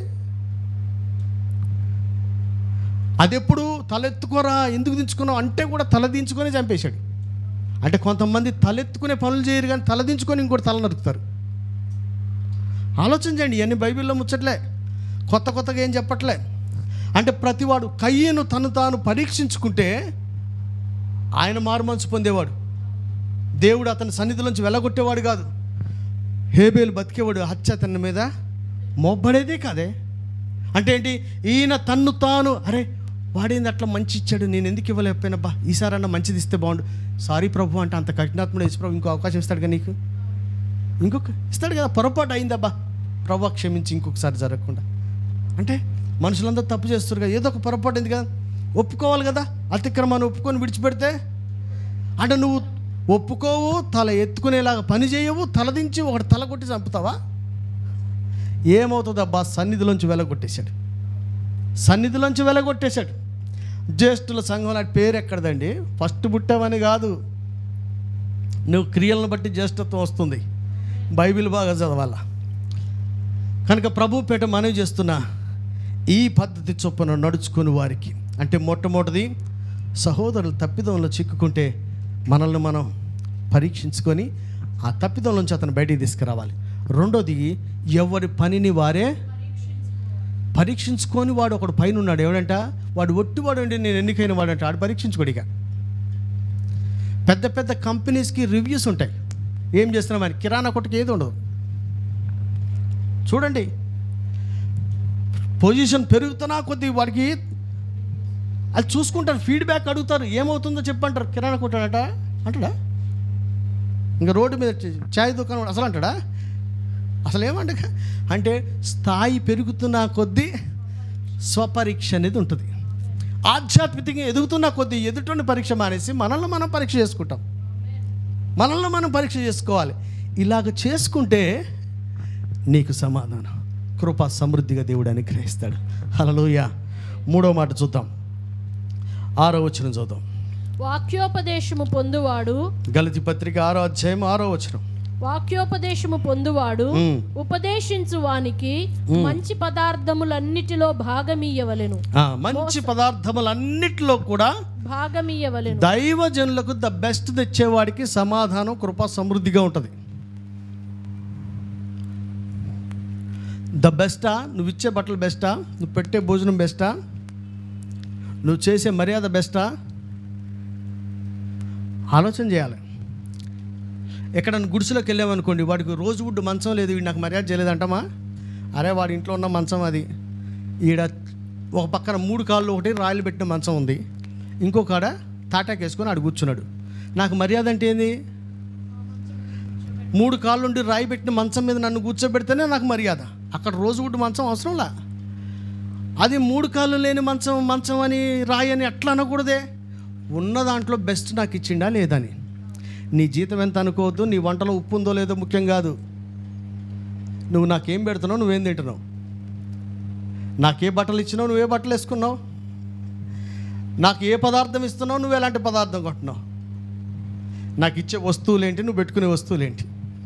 అదెప్పుడు తలెత్తుకోరా ఎందుకు దించుకున్నావు అంటే కూడా తల దించుకొని చంపేశాడు అంటే కొంతమంది తలెత్తుకునే పనులు చేయరు కానీ తలదించుకొని ఇంకోటి తల నరుకుతారు ఆలోచించండి ఇవన్నీ బైబిల్లో ముచ్చట్లే కొత్త కొత్తగా ఏం చెప్పట్లే అంటే ప్రతివాడు కయ్యను తను తాను పరీక్షించుకుంటే ఆయన మారుమనసు పొందేవాడు దేవుడు అతని సన్నిధిలోంచి వెళ్ళగొట్టేవాడు కాదు హేబేలు బతికేవాడు హత్య అతని మీద మోబ్బడేదే కాదే అంటే ఏంటి ఈయన తన్ను తాను అరే వాడేంది అట్లా మంచి ఇచ్చాడు నేను ఎందుకు ఇవ్వలేకపోయినబ్బా ఈసారన్నా మంచిది ఇస్తే బాగుండు సారీ ప్రభు అంటే అంత కఠినాత్ముడు యేసు ప్రభు ఇంకో అవకాశం ఇస్తాడు కదా నీకు ఇంకొక ఇస్తాడు కదా పొరపాటు అయిందబ్బా ప్రభు క్షమించి ఇంకొకసారి జరగకుండా అంటే మనుషులందరూ తప్పు చేస్తారు కదా ఏదో ఒక పొరపాటు అయింది కదా ఒప్పుకోవాలి కదా అతిక్రమాన్ని ఒప్పుకొని విడిచిపెడితే అంటే నువ్వు ఒప్పుకోవు తల ఎత్తుకునేలాగా పని చేయవు తలదించి ఒకటి తల కొట్టి చంపుతావా ఏమవుతుంది అబ్బా సన్నిధిలోంచి వెలగొట్టేశాడు సన్నిధిలోంచి వెలగొట్టేశాడు జ్యేష్ఠుల సంఘం నాటి పేరు ఎక్కడదండి ఫస్ట్ పుట్టావని కాదు నువ్వు క్రియలను బట్టి జ్యేష్ఠత్వం వస్తుంది బైబిల్ బాగా చదవాల కనుక ప్రభు పేట మనవి చేస్తున్నా ఈ పద్ధతి చొప్పున నడుచుకుని వారికి అంటే మొట్టమొదటిది సహోదరులు తప్పిదంలో చిక్కుకుంటే మనల్ని మనం పరీక్షించుకొని ఆ తప్పిదం నుంచి అతను బయటికి తీసుకురావాలి రెండోది ఎవరి పనిని వారే పరీక్షించుకొని వాడు ఒకడు పైన ఉన్నాడు ఎవడంట వాడు ఒట్టివాడు అంటే నేను ఎన్నికైన వాడంట ఆడు పరీక్షించుకోడిగా పెద్ద పెద్ద కంపెనీస్కి రివ్యూస్ ఉంటాయి ఏం చేస్తున్నాం అని కిరాణా కొట్టుకి ఏది ఉండదు చూడండి పొజిషన్ పెరుగుతున్నా కొద్దీ వాడికి అది చూసుకుంటారు ఫీడ్బ్యాక్ అడుగుతారు ఏమవుతుందో చెప్పంటారు కిరాణా కొట్టాడట అంటాడా ఇంకా రోడ్డు మీద చాయ్ దుకాణం అసలు అంటాడా అసలు ఏమంట అంటే స్థాయి పెరుగుతున్న కొద్దీ స్వపరీక్ష అనేది ఉంటుంది ఆధ్యాత్మికంగా ఎదుగుతున్న కొద్దీ ఎదుటి పరీక్ష మానేసి మనల్ని మనం పరీక్ష చేసుకుంటాం మనల్ని మనం పరీక్ష చేసుకోవాలి ఇలాగ చేసుకుంటే నీకు సమాధానం కృప సమృద్ధిగా దేవుడు అనుగ్రహిస్తాడు హలలోయ మూడో మాట చూద్దాం ఆరో వచనం చూద్దాం వాక్యోపదేశము పొందువాడు గలతి పత్రిక ఆరో అధ్యాయం ఆరో వచనం వాక్యోపదేశము పొందువాడు ఉమ్. ఉపదేశించు వానికి మంచి పదార్థములన్నిటిలో భాగమీయవలెను ఆ, మంచి పదార్థములన్నిటిలో కూడా భాగమీయవలెను దైవజనులకు ద బెస్ట్ తెచ్చేవాడికి సమాధానం కృప సమృద్ధిగా ఉంటుంది ద బెస్టా నువ్వు ఇచ్చే బట్టలు బెస్టా నువ్వు పెట్టే భోజనం బెస్టా నువ్వు చేసే మర్యాద బెస్టా ఆలోచన చేయాలి ఎక్కడ గుడిసెలోకి వెళ్ళామనుకోండి వాడికి రోజు గుడ్డు మంచం లేదు వీడు నాకు మర్యాద చేయలేదంటామా అరే వాడి ఇంట్లో ఉన్న మంచం అది ఈడ ఒక పక్కన మూడు కాళ్ళు ఒకటి రాయలు పెట్టిన మంచం ఉంది ఇంకో కాడ తాటాక్ వేసుకొని ఆడు కూర్చున్నాడు నాకు మర్యాద అంటే ఏంది మూడు కాళ్ళు ఉండి రాయి పెట్టిన మంచం మీద నన్ను కూర్చోబెడితేనే నాకు మర్యాద అక్కడ రోజు గుడ్డు మంచం అవసరంలా అది మూడు కాళ్ళు లేని మంచం మంచం అని రాయి అని ఎట్లా అనకూడదే ఉన్న దాంట్లో బెస్ట్ నాకు ఇచ్చిండా లేదని నీ జీతం ఎంత అనుకోవద్దు నీ వంటలో ఉప్పు ఉందో లేదో ముఖ్యం కాదు నువ్వు నాకేం పెడుతున్నావు నువ్వేం తింటున్నావు నాకే బట్టలు ఇచ్చినావు నువ్వే బట్టలు వేసుకున్నావు నాకు ఏ పదార్థం ఇస్తున్నావు నువ్వు ఎలాంటి పదార్థం కొంటున్నావు నాకు ఇచ్చే వస్తువులేంటి నువ్వు పెట్టుకునే వస్తువులేంటి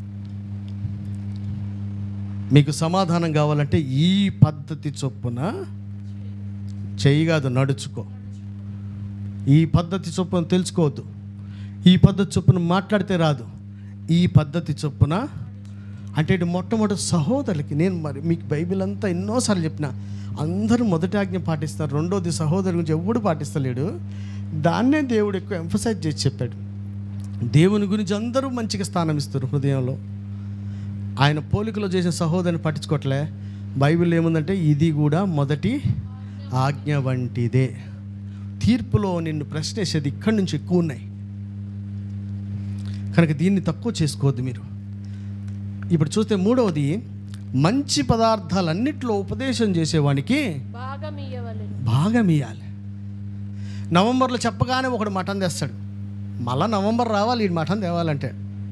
మీకు సమాధానం కావాలంటే ఈ పద్ధతి చొప్పున చెయ్యి కాదు నడుచుకో ఈ పద్ధతి చొప్పున తెలుసుకోవద్దు ఈ పద్ధతి చొప్పున మాట్లాడితే రాదు ఈ పద్ధతి చొప్పున అంటే ఇటు మొట్టమొదటి సహోదరులకి నేను మరి మీకు బైబిల్ అంతా ఎన్నోసార్లు చెప్పిన అందరూ మొదటి ఆజ్ఞ పాటిస్తారు రెండోది సహోదరు గురించి ఎవడు పాటిస్తలేడు దాన్నే దేవుడు ఎక్కువ ఎంఫసైజ్ చేసి చెప్పాడు దేవుని గురించి అందరూ మంచిగా స్థానం ఇస్తారు హృదయంలో ఆయన పోలికలో చేసిన సహోదరిని పట్టించుకోవట్లే బైబిల్ ఏముందంటే ఇది కూడా మొదటి ఆజ్ఞ వంటిదే తీర్పులో నిన్ను ప్రశ్నేసేది ఇక్కడి నుంచి ఎక్కువ ఉన్నాయి కనుక దీన్ని తక్కువ చేసుకోవద్దు మీరు ఇప్పుడు చూస్తే మూడవది మంచి పదార్థాలన్నిట్లో ఉపదేశం చేసేవానికి భాగమీయవలెను భాగం ఇవ్వాలి నవంబర్లో చెప్పగానే ఒకడు మటన్ తెస్తాడు మళ్ళా నవంబర్ రావాలి ఈ మటన్ తేవాలంటే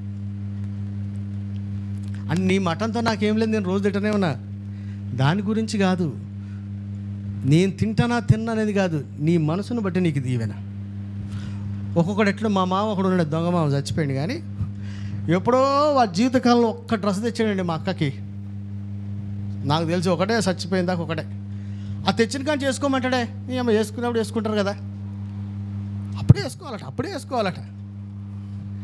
అని నీ మటన్తో నాకేం లేదు నేను రోజు తింటనే ఉన్నా దాని గురించి కాదు నేను తింటానా తిన్నా అనేది కాదు నీ మనసును బట్టి నీకు దీవెన ఒక్కొక్కడు ఎట్లా మా మామ ఒకడు ఉన్నాడు దొంగ మామ చచ్చిపోయింది కానీ ఎప్పుడో వాడి జీవితకాలంలో ఒక్క డ్రెస్ తెచ్చాడండి మా అక్కకి నాకు తెలిసి ఒకటే చచ్చిపోయిన దాకా ఒకటే ఆ తెచ్చిన కానీ చేసుకోమంటాడే ఏమో వేసుకున్నప్పుడు వేసుకుంటారు కదా అప్పుడే వేసుకోవాలట అప్పుడే వేసుకోవాలట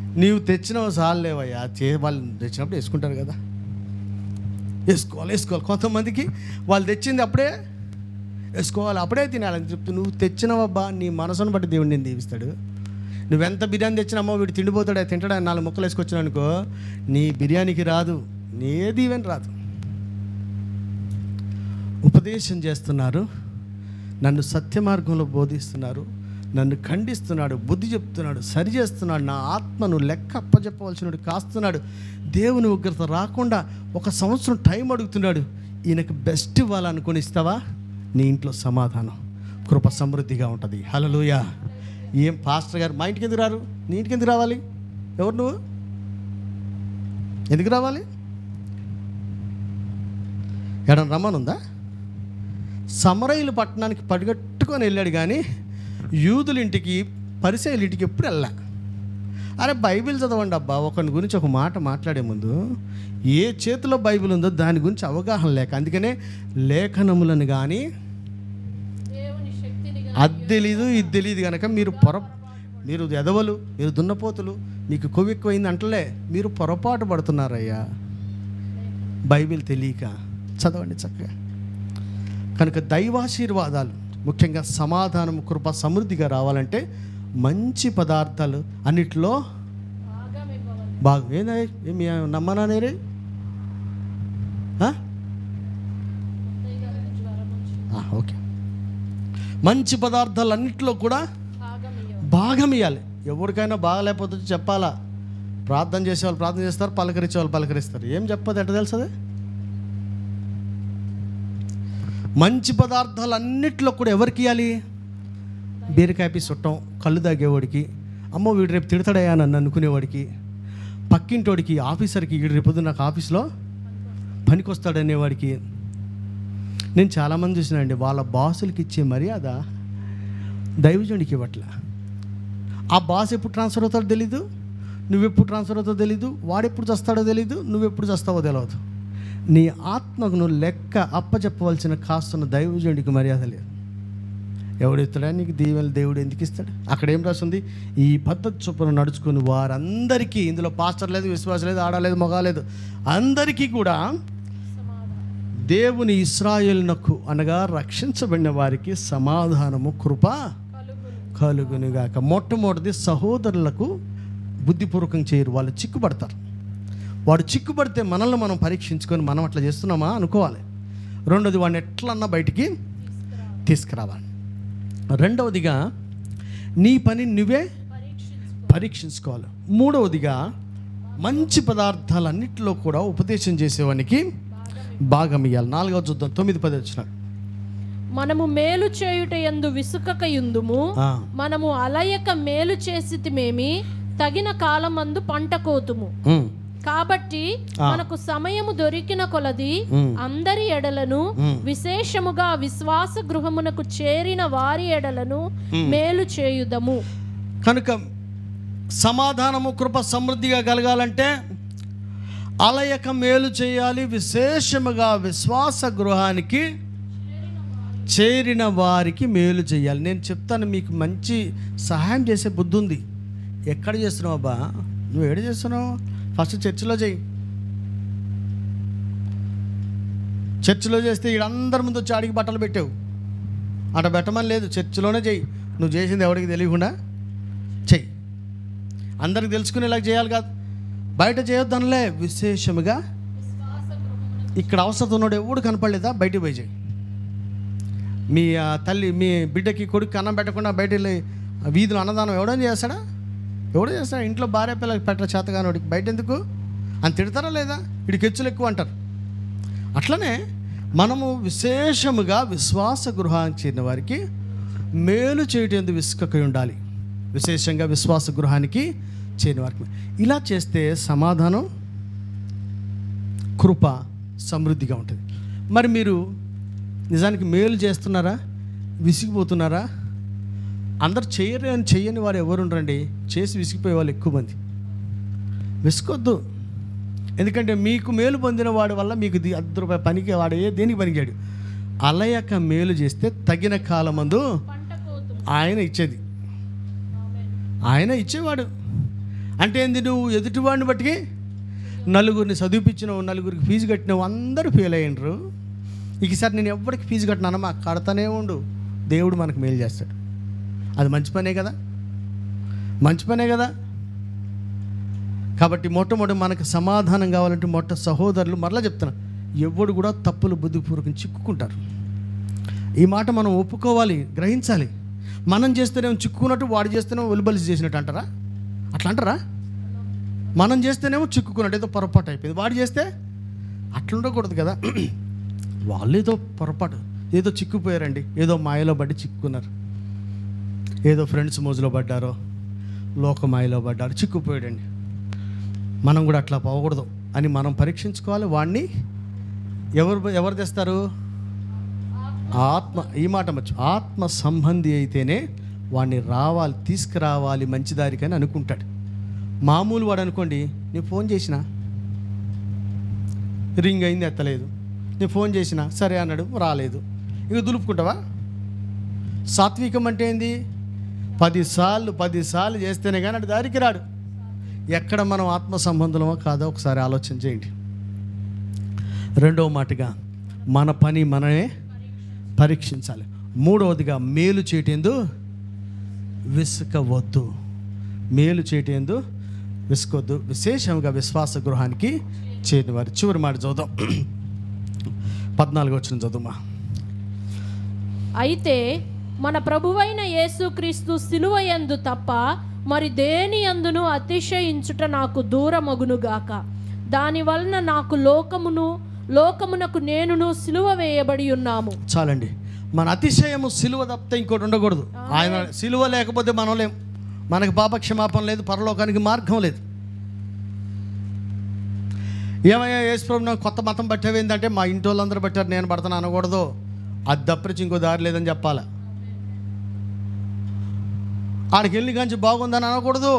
నీవు తెచ్చినవి చాలేవయ్యా చే వాళ్ళు తెచ్చినప్పుడు వేసుకుంటారు కదా వేసుకోవాలి వేసుకోవాలి కొంతమందికి వాళ్ళు తెచ్చింది అప్పుడే వేసుకోవాలి అప్పుడే తినాలని చెప్తూ నువ్వు తెచ్చినవబ్బా నీ మనసును బట్టి దేవుడు నేను దీవిస్తాడు నువ్వెంత బిర్యానీ తెచ్చినామో వీడు తిండిపోతాడు తింటాడు అని నాలుగు ముక్కలు వేసుకొచ్చాను అనుకో నీ బిర్యానీకి రాదు నీ దీవెని రాదు ఉపదేశం చేస్తున్నారు నన్ను సత్య మార్గంలో బోధిస్తున్నారు నన్ను ఖండిస్తున్నాడు బుద్ధి చెప్తున్నాడు సరి చేస్తున్నాడు నా ఆత్మను లెక్క అప్పచెప్పవలసినడు కాస్తున్నాడు దేవుని ఉగ్రత రాకుండా ఒక సంవత్సరం టైం అడుగుతున్నాడు ఈయనకు బెస్ట్ ఇవ్వాలనుకుని ఇస్తావా నీ ఇంట్లో సమాధానం కృప సమృద్ధిగా ఉంటుంది హలలుయ ఏం పాస్టర్ గారు మా ఇంటికి ఎందుకు రారు నీ ఇంటికి ఎందుకు రావాలి ఎవరు నువ్వు ఎందుకు రావాలి ఎక్కడ రమ్మనుందా సమరయులు పట్టణానికి పడిగట్టుకొని వెళ్ళాడు కానీ యూదుల ఇంటికి పరిచయల ఇంటికి ఎప్పుడు వెళ్ళా అరే బైబిల్ చదవండి అబ్బా ఒకరి గురించి ఒక మాట మాట్లాడే ముందు ఏ చేతిలో బైబిల్ ఉందో దాని గురించి అవగాహన లేక అందుకనే లేఖనములను కానీ దేవుని శక్తిని అది తెలీదు ఇది తెలియదు కనుక మీరు పొర మీరు ఎదవలు మీరు దున్నపోతులు మీకు కొవ్వు ఎక్కువైంది అంటలే మీరు పొరపాటు పడుతున్నారయ్యా బైబిల్ తెలియక చదవండి చక్కగా కనుక దైవాశీర్వాదాలు ముఖ్యంగా సమాధానం కృప సమృద్ధిగా రావాలంటే మంచి పదార్థాలు అన్నిట్లో బాగా ఇవ్వవాలి బాగా ఏందా ఏమి నమ్మనా నేరే ఆ? జ్వరం వచ్చి ఆ, ఓకే మంచి పదార్థాలు అన్నిట్లో కూడా భాగం ఇవ్వాలి భాగం ఇవ్వాలి ఎవరికైనా బాగలేకపోతే చెప్పాలా ప్రార్థన చేసేవాళ్ళు ప్రార్థన చేస్తారు పలకరించే వాళ్ళు పలకరిస్తారు ఏం చెప్పదు ఎట్ట తెలుసది మంచి పదార్థాలు అన్నిట్లో కూడా ఎవరికి ఇవ్వాలి బీరకాయ పీస్ చుట్టం కళ్ళు తాగేవాడికి అమ్మో వీడు రేపు తిడతాడయ్యా నన్ను అనుకునేవాడికి పక్కింటోడికి ఆఫీసర్కి వీడు రేపు పొద్దున్న నాకు ఆఫీస్లో పనికొస్తాడనేవాడికి నేను చాలామంది చూసినానండి వాళ్ళ బాసులకి ఇచ్చే మర్యాద దైవజనుడికి ఇవ్వట్లే ఆ బాస్ ఎప్పుడు ట్రాన్స్ఫర్ అవుతాడో తెలీదు నువ్వెప్పుడు ట్రాన్స్ఫర్ అవుతాడో తెలీదు వాడెప్పుడు చస్తాడో తెలీదు నువ్వెప్పుడు చస్తావో తెలియదు నీ ఆత్మకు నువ్వు లెక్క అప్పచెప్పవలసిన కాస్తున్న దైవజనుడికి మర్యాద లేదు ఎవడు ఇస్తాడా నీకు దీవెనలు దేవుడు ఎందుకు ఇస్తాడు అక్కడ ఏం రాస్తుంది ఈ పద్ధతి చొప్పున నడుచుకుని వారందరికీ ఇందులో పాస్టర్ లేదు విశ్వాసం లేదు ఆడలేదు మగ లేదు అందరికీ కూడా సమాధానం దేవుని ఇస్రాయేల్నకు అనగా రక్షించబడిన వారికి సమాధానము కృప కలుగును కలుగునుగాక మొట్టమొదటిది సహోదరులకు బుద్ధిపూర్వకం చేయరు వాళ్ళు చిక్కుపడతారు వాడు చిక్కుపడితే మనల్ని మనం పరీక్షించుకొని మనం అట్లా చేస్తున్నామా అనుకోవాలి రెండోది వాడిని ఎట్లన్నా బయటికి తీసుకురావాలి రెండవదిగా నీ పని నువ్వే పరీక్షించుకో పరీక్షించుకోవాలి మూడవదిగా మంచి పదార్థాలన్నింటిలో కూడా ఉపదేశం చేసేవానికి భాగం ఇవ్వాలి నాలుగవ చూద్దాం తొమ్మిది పది వచ్చిన మనము మేలు చేయుట యందు విసుకక యుందుము మనము అలయక మేలు చేసితిమేమి తగిన కాలమందు పంట కోతుము కాబట్టి మనకు సమయము దొరికిన కొలది అందరి ఎడలను విశేషముగా విశ్వాస గృహమునకు చేరిన వారి ఎడలను మేలు చేయుదము కనుక సమాధానము కృప సమృద్ధిగా కలగాలంటే అలయక మేలు చేయాలి విశేషముగా విశ్వాస గృహానికి చేరిన వారికి మేలు చేయాలి నేను చెప్తాను మీకు మంచి సహాయం చేసే బుద్ధి ఉంది ఎక్కడ చేస్తున్నావు అబ్బా నువ్వు ఎక్కడ చేస్తున్నావు ఫస్ట్ చర్చిలో చేయి చర్చిలో చేస్తే వీళ్ళందరి ముందు వచ్చి అడిగి బట్టలు పెట్టావు అట పెట్టమని లేదు చర్చిలోనే చెయ్యి నువ్వు చేసింది ఎవరికి తెలియకుండా చెయ్యి అందరికి తెలుసుకునేలాగా చేయాలి కాదు బయట చేయొద్దనలే విశేషముగా ఇక్కడ అవసరం ఉన్నాడు ఎవడు కనపడలేదా బయటికి పోయి చేయి మీ ఆ, తల్లి మీ బిడ్డకి కొడుకు అన్నం పెట్టకుండా బయట వెళ్ళి ఆ వీధిలో అన్నదానం ఎవడని చేస్తాడా ఎవడో చేస్తాడు ఇంట్లో భార్య పిల్లలకి పెట్ట చేతగానోడికి బయట ఎందుకు అని తిడతారా లేదా ఇడికి హెచ్చులు ఎక్కువ అంటారు అట్లనే మనము విశేషముగా విశ్వాస గృహానికి చేరిన వారికి మేలు చేయటం విసుకకై ఉండాలి విశేషంగా విశ్వాస గృహానికి చేరిన వారికి ఇలా చేస్తే సమాధానం కృప సమృద్ధిగా ఉంటుంది మరి మీరు నిజానికి మేలు చేస్తున్నారా విసిగిపోతున్నారా అందరు చేయరు అని చెయ్యని వారు ఎవరు ఉండరండి చేసి విసిగిపోయే వాళ్ళు ఎక్కువ మంది విసుకొద్దు ఎందుకంటే మీకు మేలు పొందిన వాడి వల్ల మీకు ది- అర్ధ రూపాయి పనికి వాడు ఏ దేనికి పనికియాడు అలయక మేలు చేస్తే తగిన కాలమందు పంట కోతుము ఆయన ఇచ్చేది ఆయన ఇచ్చేవాడు అంటే ఏంది నువ్వు ఎదుటివాడిని బట్టి నలుగురిని చదివిపించినావు నలుగురికి ఫీజు కట్టినావు అందరూ ఫెయిల్ అయ్యిండ్రు ఇక సార్ నేను ఎవరికి ఫీజు కట్టినానమ్మా కడతానే ఉండు దేవుడు మనకు మేలు చేస్తాడు అది మంచి పనే కదా మంచి పనే కదా కాబట్టి మొట్టమొదటి మనకు సమాధానం కావాలంటే మొట్ట సహోదరులు మరలా చెప్తున్నా ఎవడు కూడా తప్పులు బుద్ధిపూర్వకం చిక్కుకుంటారు ఈ మాట మనం ఒప్పుకోవాలి గ్రహించాలి మనం చేస్తేనేమో చిక్కుకున్నట్టు వాడు చేస్తేనేమో వెలుబలిసి చేసినట్టు అంటారా అట్లా అంటారా మనం చేస్తేనేమో చిక్కుకున్నట్టు ఏదో పొరపాటు అయిపోయింది వాడు చేస్తే అట్లా ఉండకూడదు కదా వాళ్ళు ఏదో పొరపాటు ఏదో చిక్కుపోయారండి ఏదో మాయలో పడి చిక్కుకున్నారు ఏదో ఫ్రెండ్స్ మోజులో పడ్డారో లోక మాయలో పడ్డారు చిక్కుపోయాడండి మనం కూడా అట్లా పోకూడదు అని మనం పరీక్షించుకోవాలి వాడిని ఎవరు ఎవరు తెస్తారు ఆత్మ ఈ మాట మర్చి ఆత్మ సంబంధి అయితేనే వాడిని రావాలి తీసుకురావాలి మంచి దారికి అని అనుకుంటాడు మామూలు వాడు అనుకోండి నేను ఫోన్ చేసిన రింగ్ అయింది ఎత్తలేదు నేను ఫోన్ చేసిన సరే అన్నాడు రాలేదు ఇక దులుపుకుంటావా సాత్వికం అంటే ఏంది పదిసార్లు పదిసార్లు చేస్తేనే కానీ అటు దారికి రాడు ఎక్కడ మనం ఆత్మ సంబంధమో కాదో ఒకసారి ఆలోచన చేయండి రెండవ మాటగా మన పని మనమే పరీక్షించాలి మూడవదిగా మేలు చేయటందు విసుకవద్దు మేలు చేయటందు విసుకొద్దు విశేషంగా విశ్వాస గృహానికి చేరిన వారి చివరి మాట చదువుదాం పద్నాలుగు వచ్చిన చదువుమా అయితే మన ప్రభువైన యేసుక్రీస్తు సిలువయందు తప్ప మరి దేని అందును అతిశయించుట నాకు దూరమగునుగాక దాని వలన నాకు లోకమును లోకమునకు నేనును సిలువ వేయబడి ఉన్నాము చాలండి మన అతిశయము సిలువ తప్పితే ఇంకోటి ఉండకూడదు ఆయన సిలువ లేకపోతే మనం లేం మనకి పాప క్షమాపణ లేదు పరలోకానికి మార్గం లేదు ఏమయ్యా యేసుప్రభు నాకు కొత్త మతం పట్టేవేందంటే మా ఇంటి వాళ్ళందరూ పట్టారు నేను పడతాను అనకూడదు అది తప్పించి ఇంకో దారి లేదని చెప్పాలి ఆడికి వెళ్ళి కంచి బాగుందని అనకూడదు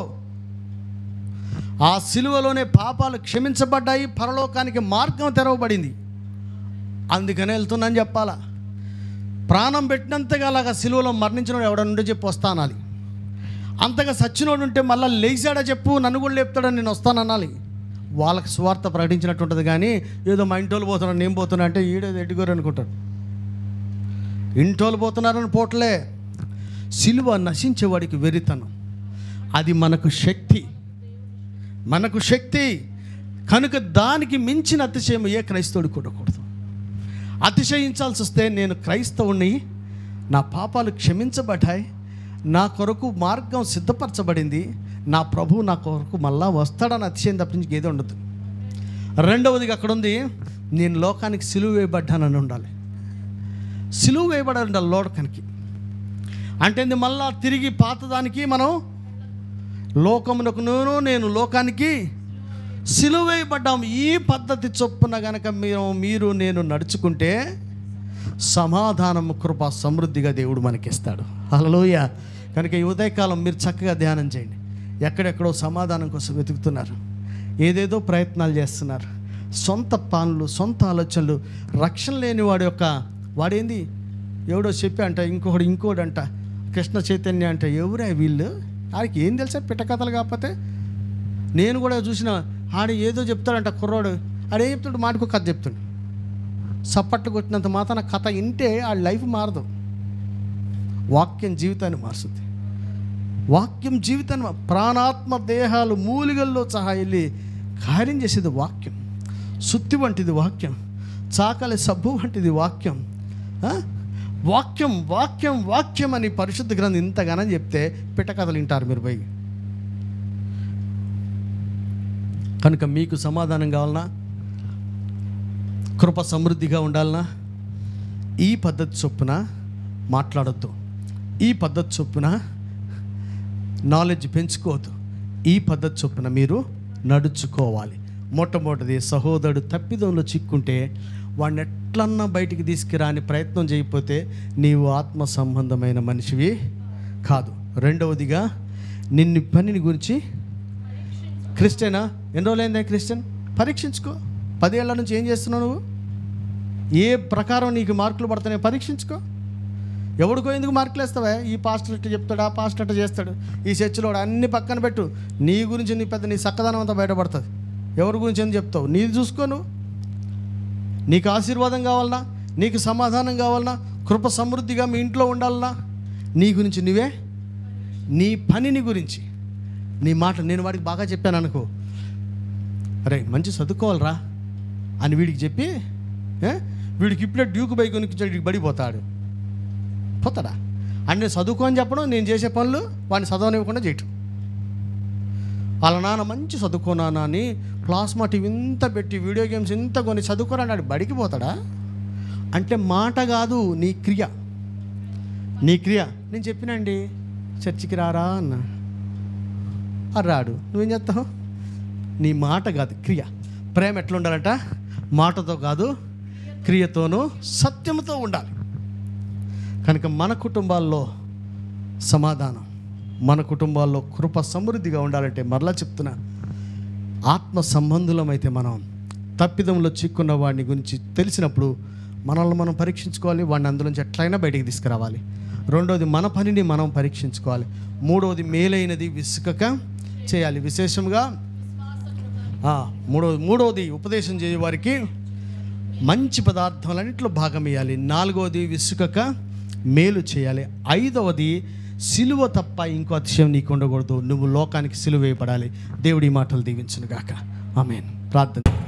ఆ సిలువలోనే పాపాలు క్షమించబడ్డాయి పరలోకానికి మార్గం తెరవబడింది అందుకనే వెళ్తున్నాను చెప్పాలా ప్రాణం పెట్టినంతగా అలాగా సిలువలో మరణించినోడు ఎవడనుంటే చెప్పి వస్తానాలి అంతగా సచ్చినోడు ఉంటే మళ్ళీ లేచాడా చెప్పు నన్ను కూడా లేపుతాడని నేను వస్తాననాలి వాళ్ళకి స్వార్థ ప్రకటించినట్టు ఉంటుంది కానీ ఏదో మా ఇంటోళ్ళు పోతున్నాను నేను పోతున్నా అంటే ఈడేదో ఎడ్డుగోరు అనుకుంటాడు ఇంటోళ్ళు పోతున్నారని పోట్లే సిలువ నశించేవాడికి వెరితనం అది మనకు శక్తి మనకు శక్తి కనుక దానికి మించిన అతిశయం ఏ క్రైస్తవుడు కూడకూడదు అతిశయించాల్సి వస్తే నేను క్రైస్తవుని నా పాపాలు క్షమించబడ్డాయి నా కొరకు మార్గం సిద్ధపరచబడింది నా ప్రభు నా కొరకు మళ్ళా వస్తాడని అతిశయం తప్పించి ఏదో ఉండదు రెండవదిగా అక్కడ ఉంది నేను లోకానికి సిలువ వేయబడ్డానని ఉండాలి సిలువ వేయబడి ఉండాలి లోకానికి అంటే ఇది మళ్ళా తిరిగి పాతదానికి మనం లోకమునకు నేను నేను లోకానికి సిలువేయబడ్డాం ఈ పద్ధతి చొప్పున గనక మీరు మీరు నేను నడుచుకుంటే సమాధానం కృప సమృద్ధిగా దేవుడు మనకిస్తాడు హలోయ కనుక ఈ ఉదయకాలం మీరు చక్కగా ధ్యానం చేయండి ఎక్కడెక్కడో సమాధానం కోసం వెతుకుతున్నారు ఏదేదో ప్రయత్నాలు చేస్తున్నారు సొంత పనులు సొంత ఆలోచనలు రక్షణ లేని వాడి యొక్క వాడేంది ఎవడో చెప్పి అంట ఇంకొకడు ఇంకోటి అంట కృష్ణ చైతన్య అంటే ఎవరే వీళ్ళు ఆడికి ఏం తెలుసా పిట్టకథలు కాకపోతే నేను కూడా చూసిన ఆడు ఏదో చెప్తాడంట కుర్రోడు ఆడేం చెప్తాడు మాటకు కథ చెప్తాడు సప్పట్లు కొట్టినంత మాత్రాన కథ వింటే ఆ లైఫ్ మారదు వాక్యం జీవితాన్ని మారుస్తుంది వాక్యం జీవితాన్ని మా- ప్రాణాత్మ దేహాలు మూలిగల్లో సహా వెళ్ళి కార్యం చేసేది వాక్యం సుత్తి వంటిది వాక్యం చాకలి సబ్బు వంటిది వాక్యం ఆ? వాక్యం వాక్యం వాక్యం అని పరిశుద్ధ గ్రంథం ఇంతగానో చెప్తే పిట్టకథలు వింటారు మీరు పోయి కనుక మీకు సమాధానం కావాలన్నా కృప సమృద్ధిగా ఉండాలన్నా ఈ పద్ధతి చొప్పున మాట్లాడొద్దు ఈ పద్ధతి చొప్పున నాలెడ్జ్ పెంచుకోవద్దు ఈ పద్ధతి చొప్పున మీరు నడుచుకోవాలి మొట్టమొదటిది సహోదరుడు తప్పిదంలో చిక్కుంటే వాడిని ఎట్లన్నా బయటికి తీసుకురాని ప్రయత్నం చేయకపోతే నీవు ఆత్మ సంబంధమైన మనిషివి కాదు రెండవదిగా నిన్ను పనిని గురించి క్రిస్టియనా ఎన్ని రోజులైందా క్రిస్టియన్ పరీక్షించుకో పదేళ్ల నుంచి ఏం చేస్తున్నావు నువ్వు ఏ ప్రకారం నీకు మార్కులు పడుతున్నాయో పరీక్షించుకో ఎవడికో ఎందుకు మార్కులు వేస్తావా ఈ పాస్టర్ ఇట్ట చెప్తాడు ఆ పాస్టర్ అట్ట చేస్తాడు ఈ చర్చిలో అన్ని పక్కన పెట్టు నీ గురించి నీ పెద్ద నీ చక్కదనం అంతా బయటపడుతుంది ఎవరి గురించి అని చెప్తావు నీది చూసుకోను నీకు ఆశీర్వాదం కావాలన్నా నీకు సమాధానం కావాలన్నా కృప సమృద్ధిగా మీ ఇంట్లో ఉండాలన్నా నీ గురించి నువ్వే నీ పనిని గురించి నీ మాట నేను వాడికి బాగా చెప్పాను అనుకో అరే మంచి చదువుకోవాలరా అని వీడికి చెప్పి ఏ? వీడికి ఇప్పుడే డ్యూక్ బైక్ కొనిచ్చాడు వీడికి బడిపోతాడు పోతాడా అంటే నేను చదువుకో అని చెప్పడం నేను చేసే పనులు వాడిని చదవనివ్వకుండా చేయటం వాళ్ళ నాన్న మంచి చదువుకోనానా అని ప్లాస్మా టీవీ ఇంత పెట్టి వీడియో గేమ్స్ ఇంత కొని చదువుకోరా అన్నాడు బడికి పోతాడా అంటే మాట కాదు నీ క్రియ నీ క్రియ నేను చెప్పినండి చర్చికి రారా అన్న "ఆ, రాడు నువ్వేం చేస్తావు నీ మాట కాదు క్రియ ప్రేమ ఎట్లా ఉండాలంట మాటతో కాదు క్రియతోనూ సత్యముతో ఉండాలి కనుక మన కుటుంబాల్లో సమాధానం మన కుటుంబాల్లో కృప సమృద్ధిగా ఉండాలంటే మరలా చెప్తున్నా ఆత్మ సంబంధులమైతే మనం తప్పిదంలో చిక్కున్న వాడిని గురించి తెలిసినప్పుడు మనల్ని మనం పరీక్షించుకోవాలి వాడిని అందులోంచి ఎట్లయినా బయటికి తీసుకురావాలి రెండోది మన పనిని మనం పరీక్షించుకోవాలి మూడవది మేలైనది విసుకక చేయాలి విశేషంగా ఆ, మూడవది మూడవది ఉపదేశం చేయ వారికి మంచి పదార్థాలన్నింటిలో భాగం ఇవ్వాలి నాలుగవది విసుకక మేలు చేయాలి ఐదవది సిలువ తప్ప ఇంకో అతిశయం నీకు ఉండకూడదు నువ్వు లోకానికి సిలువ వేయబడాలి దేవుడి మాటలు దీవించును గాక ఆమెన్ ప్రార్థన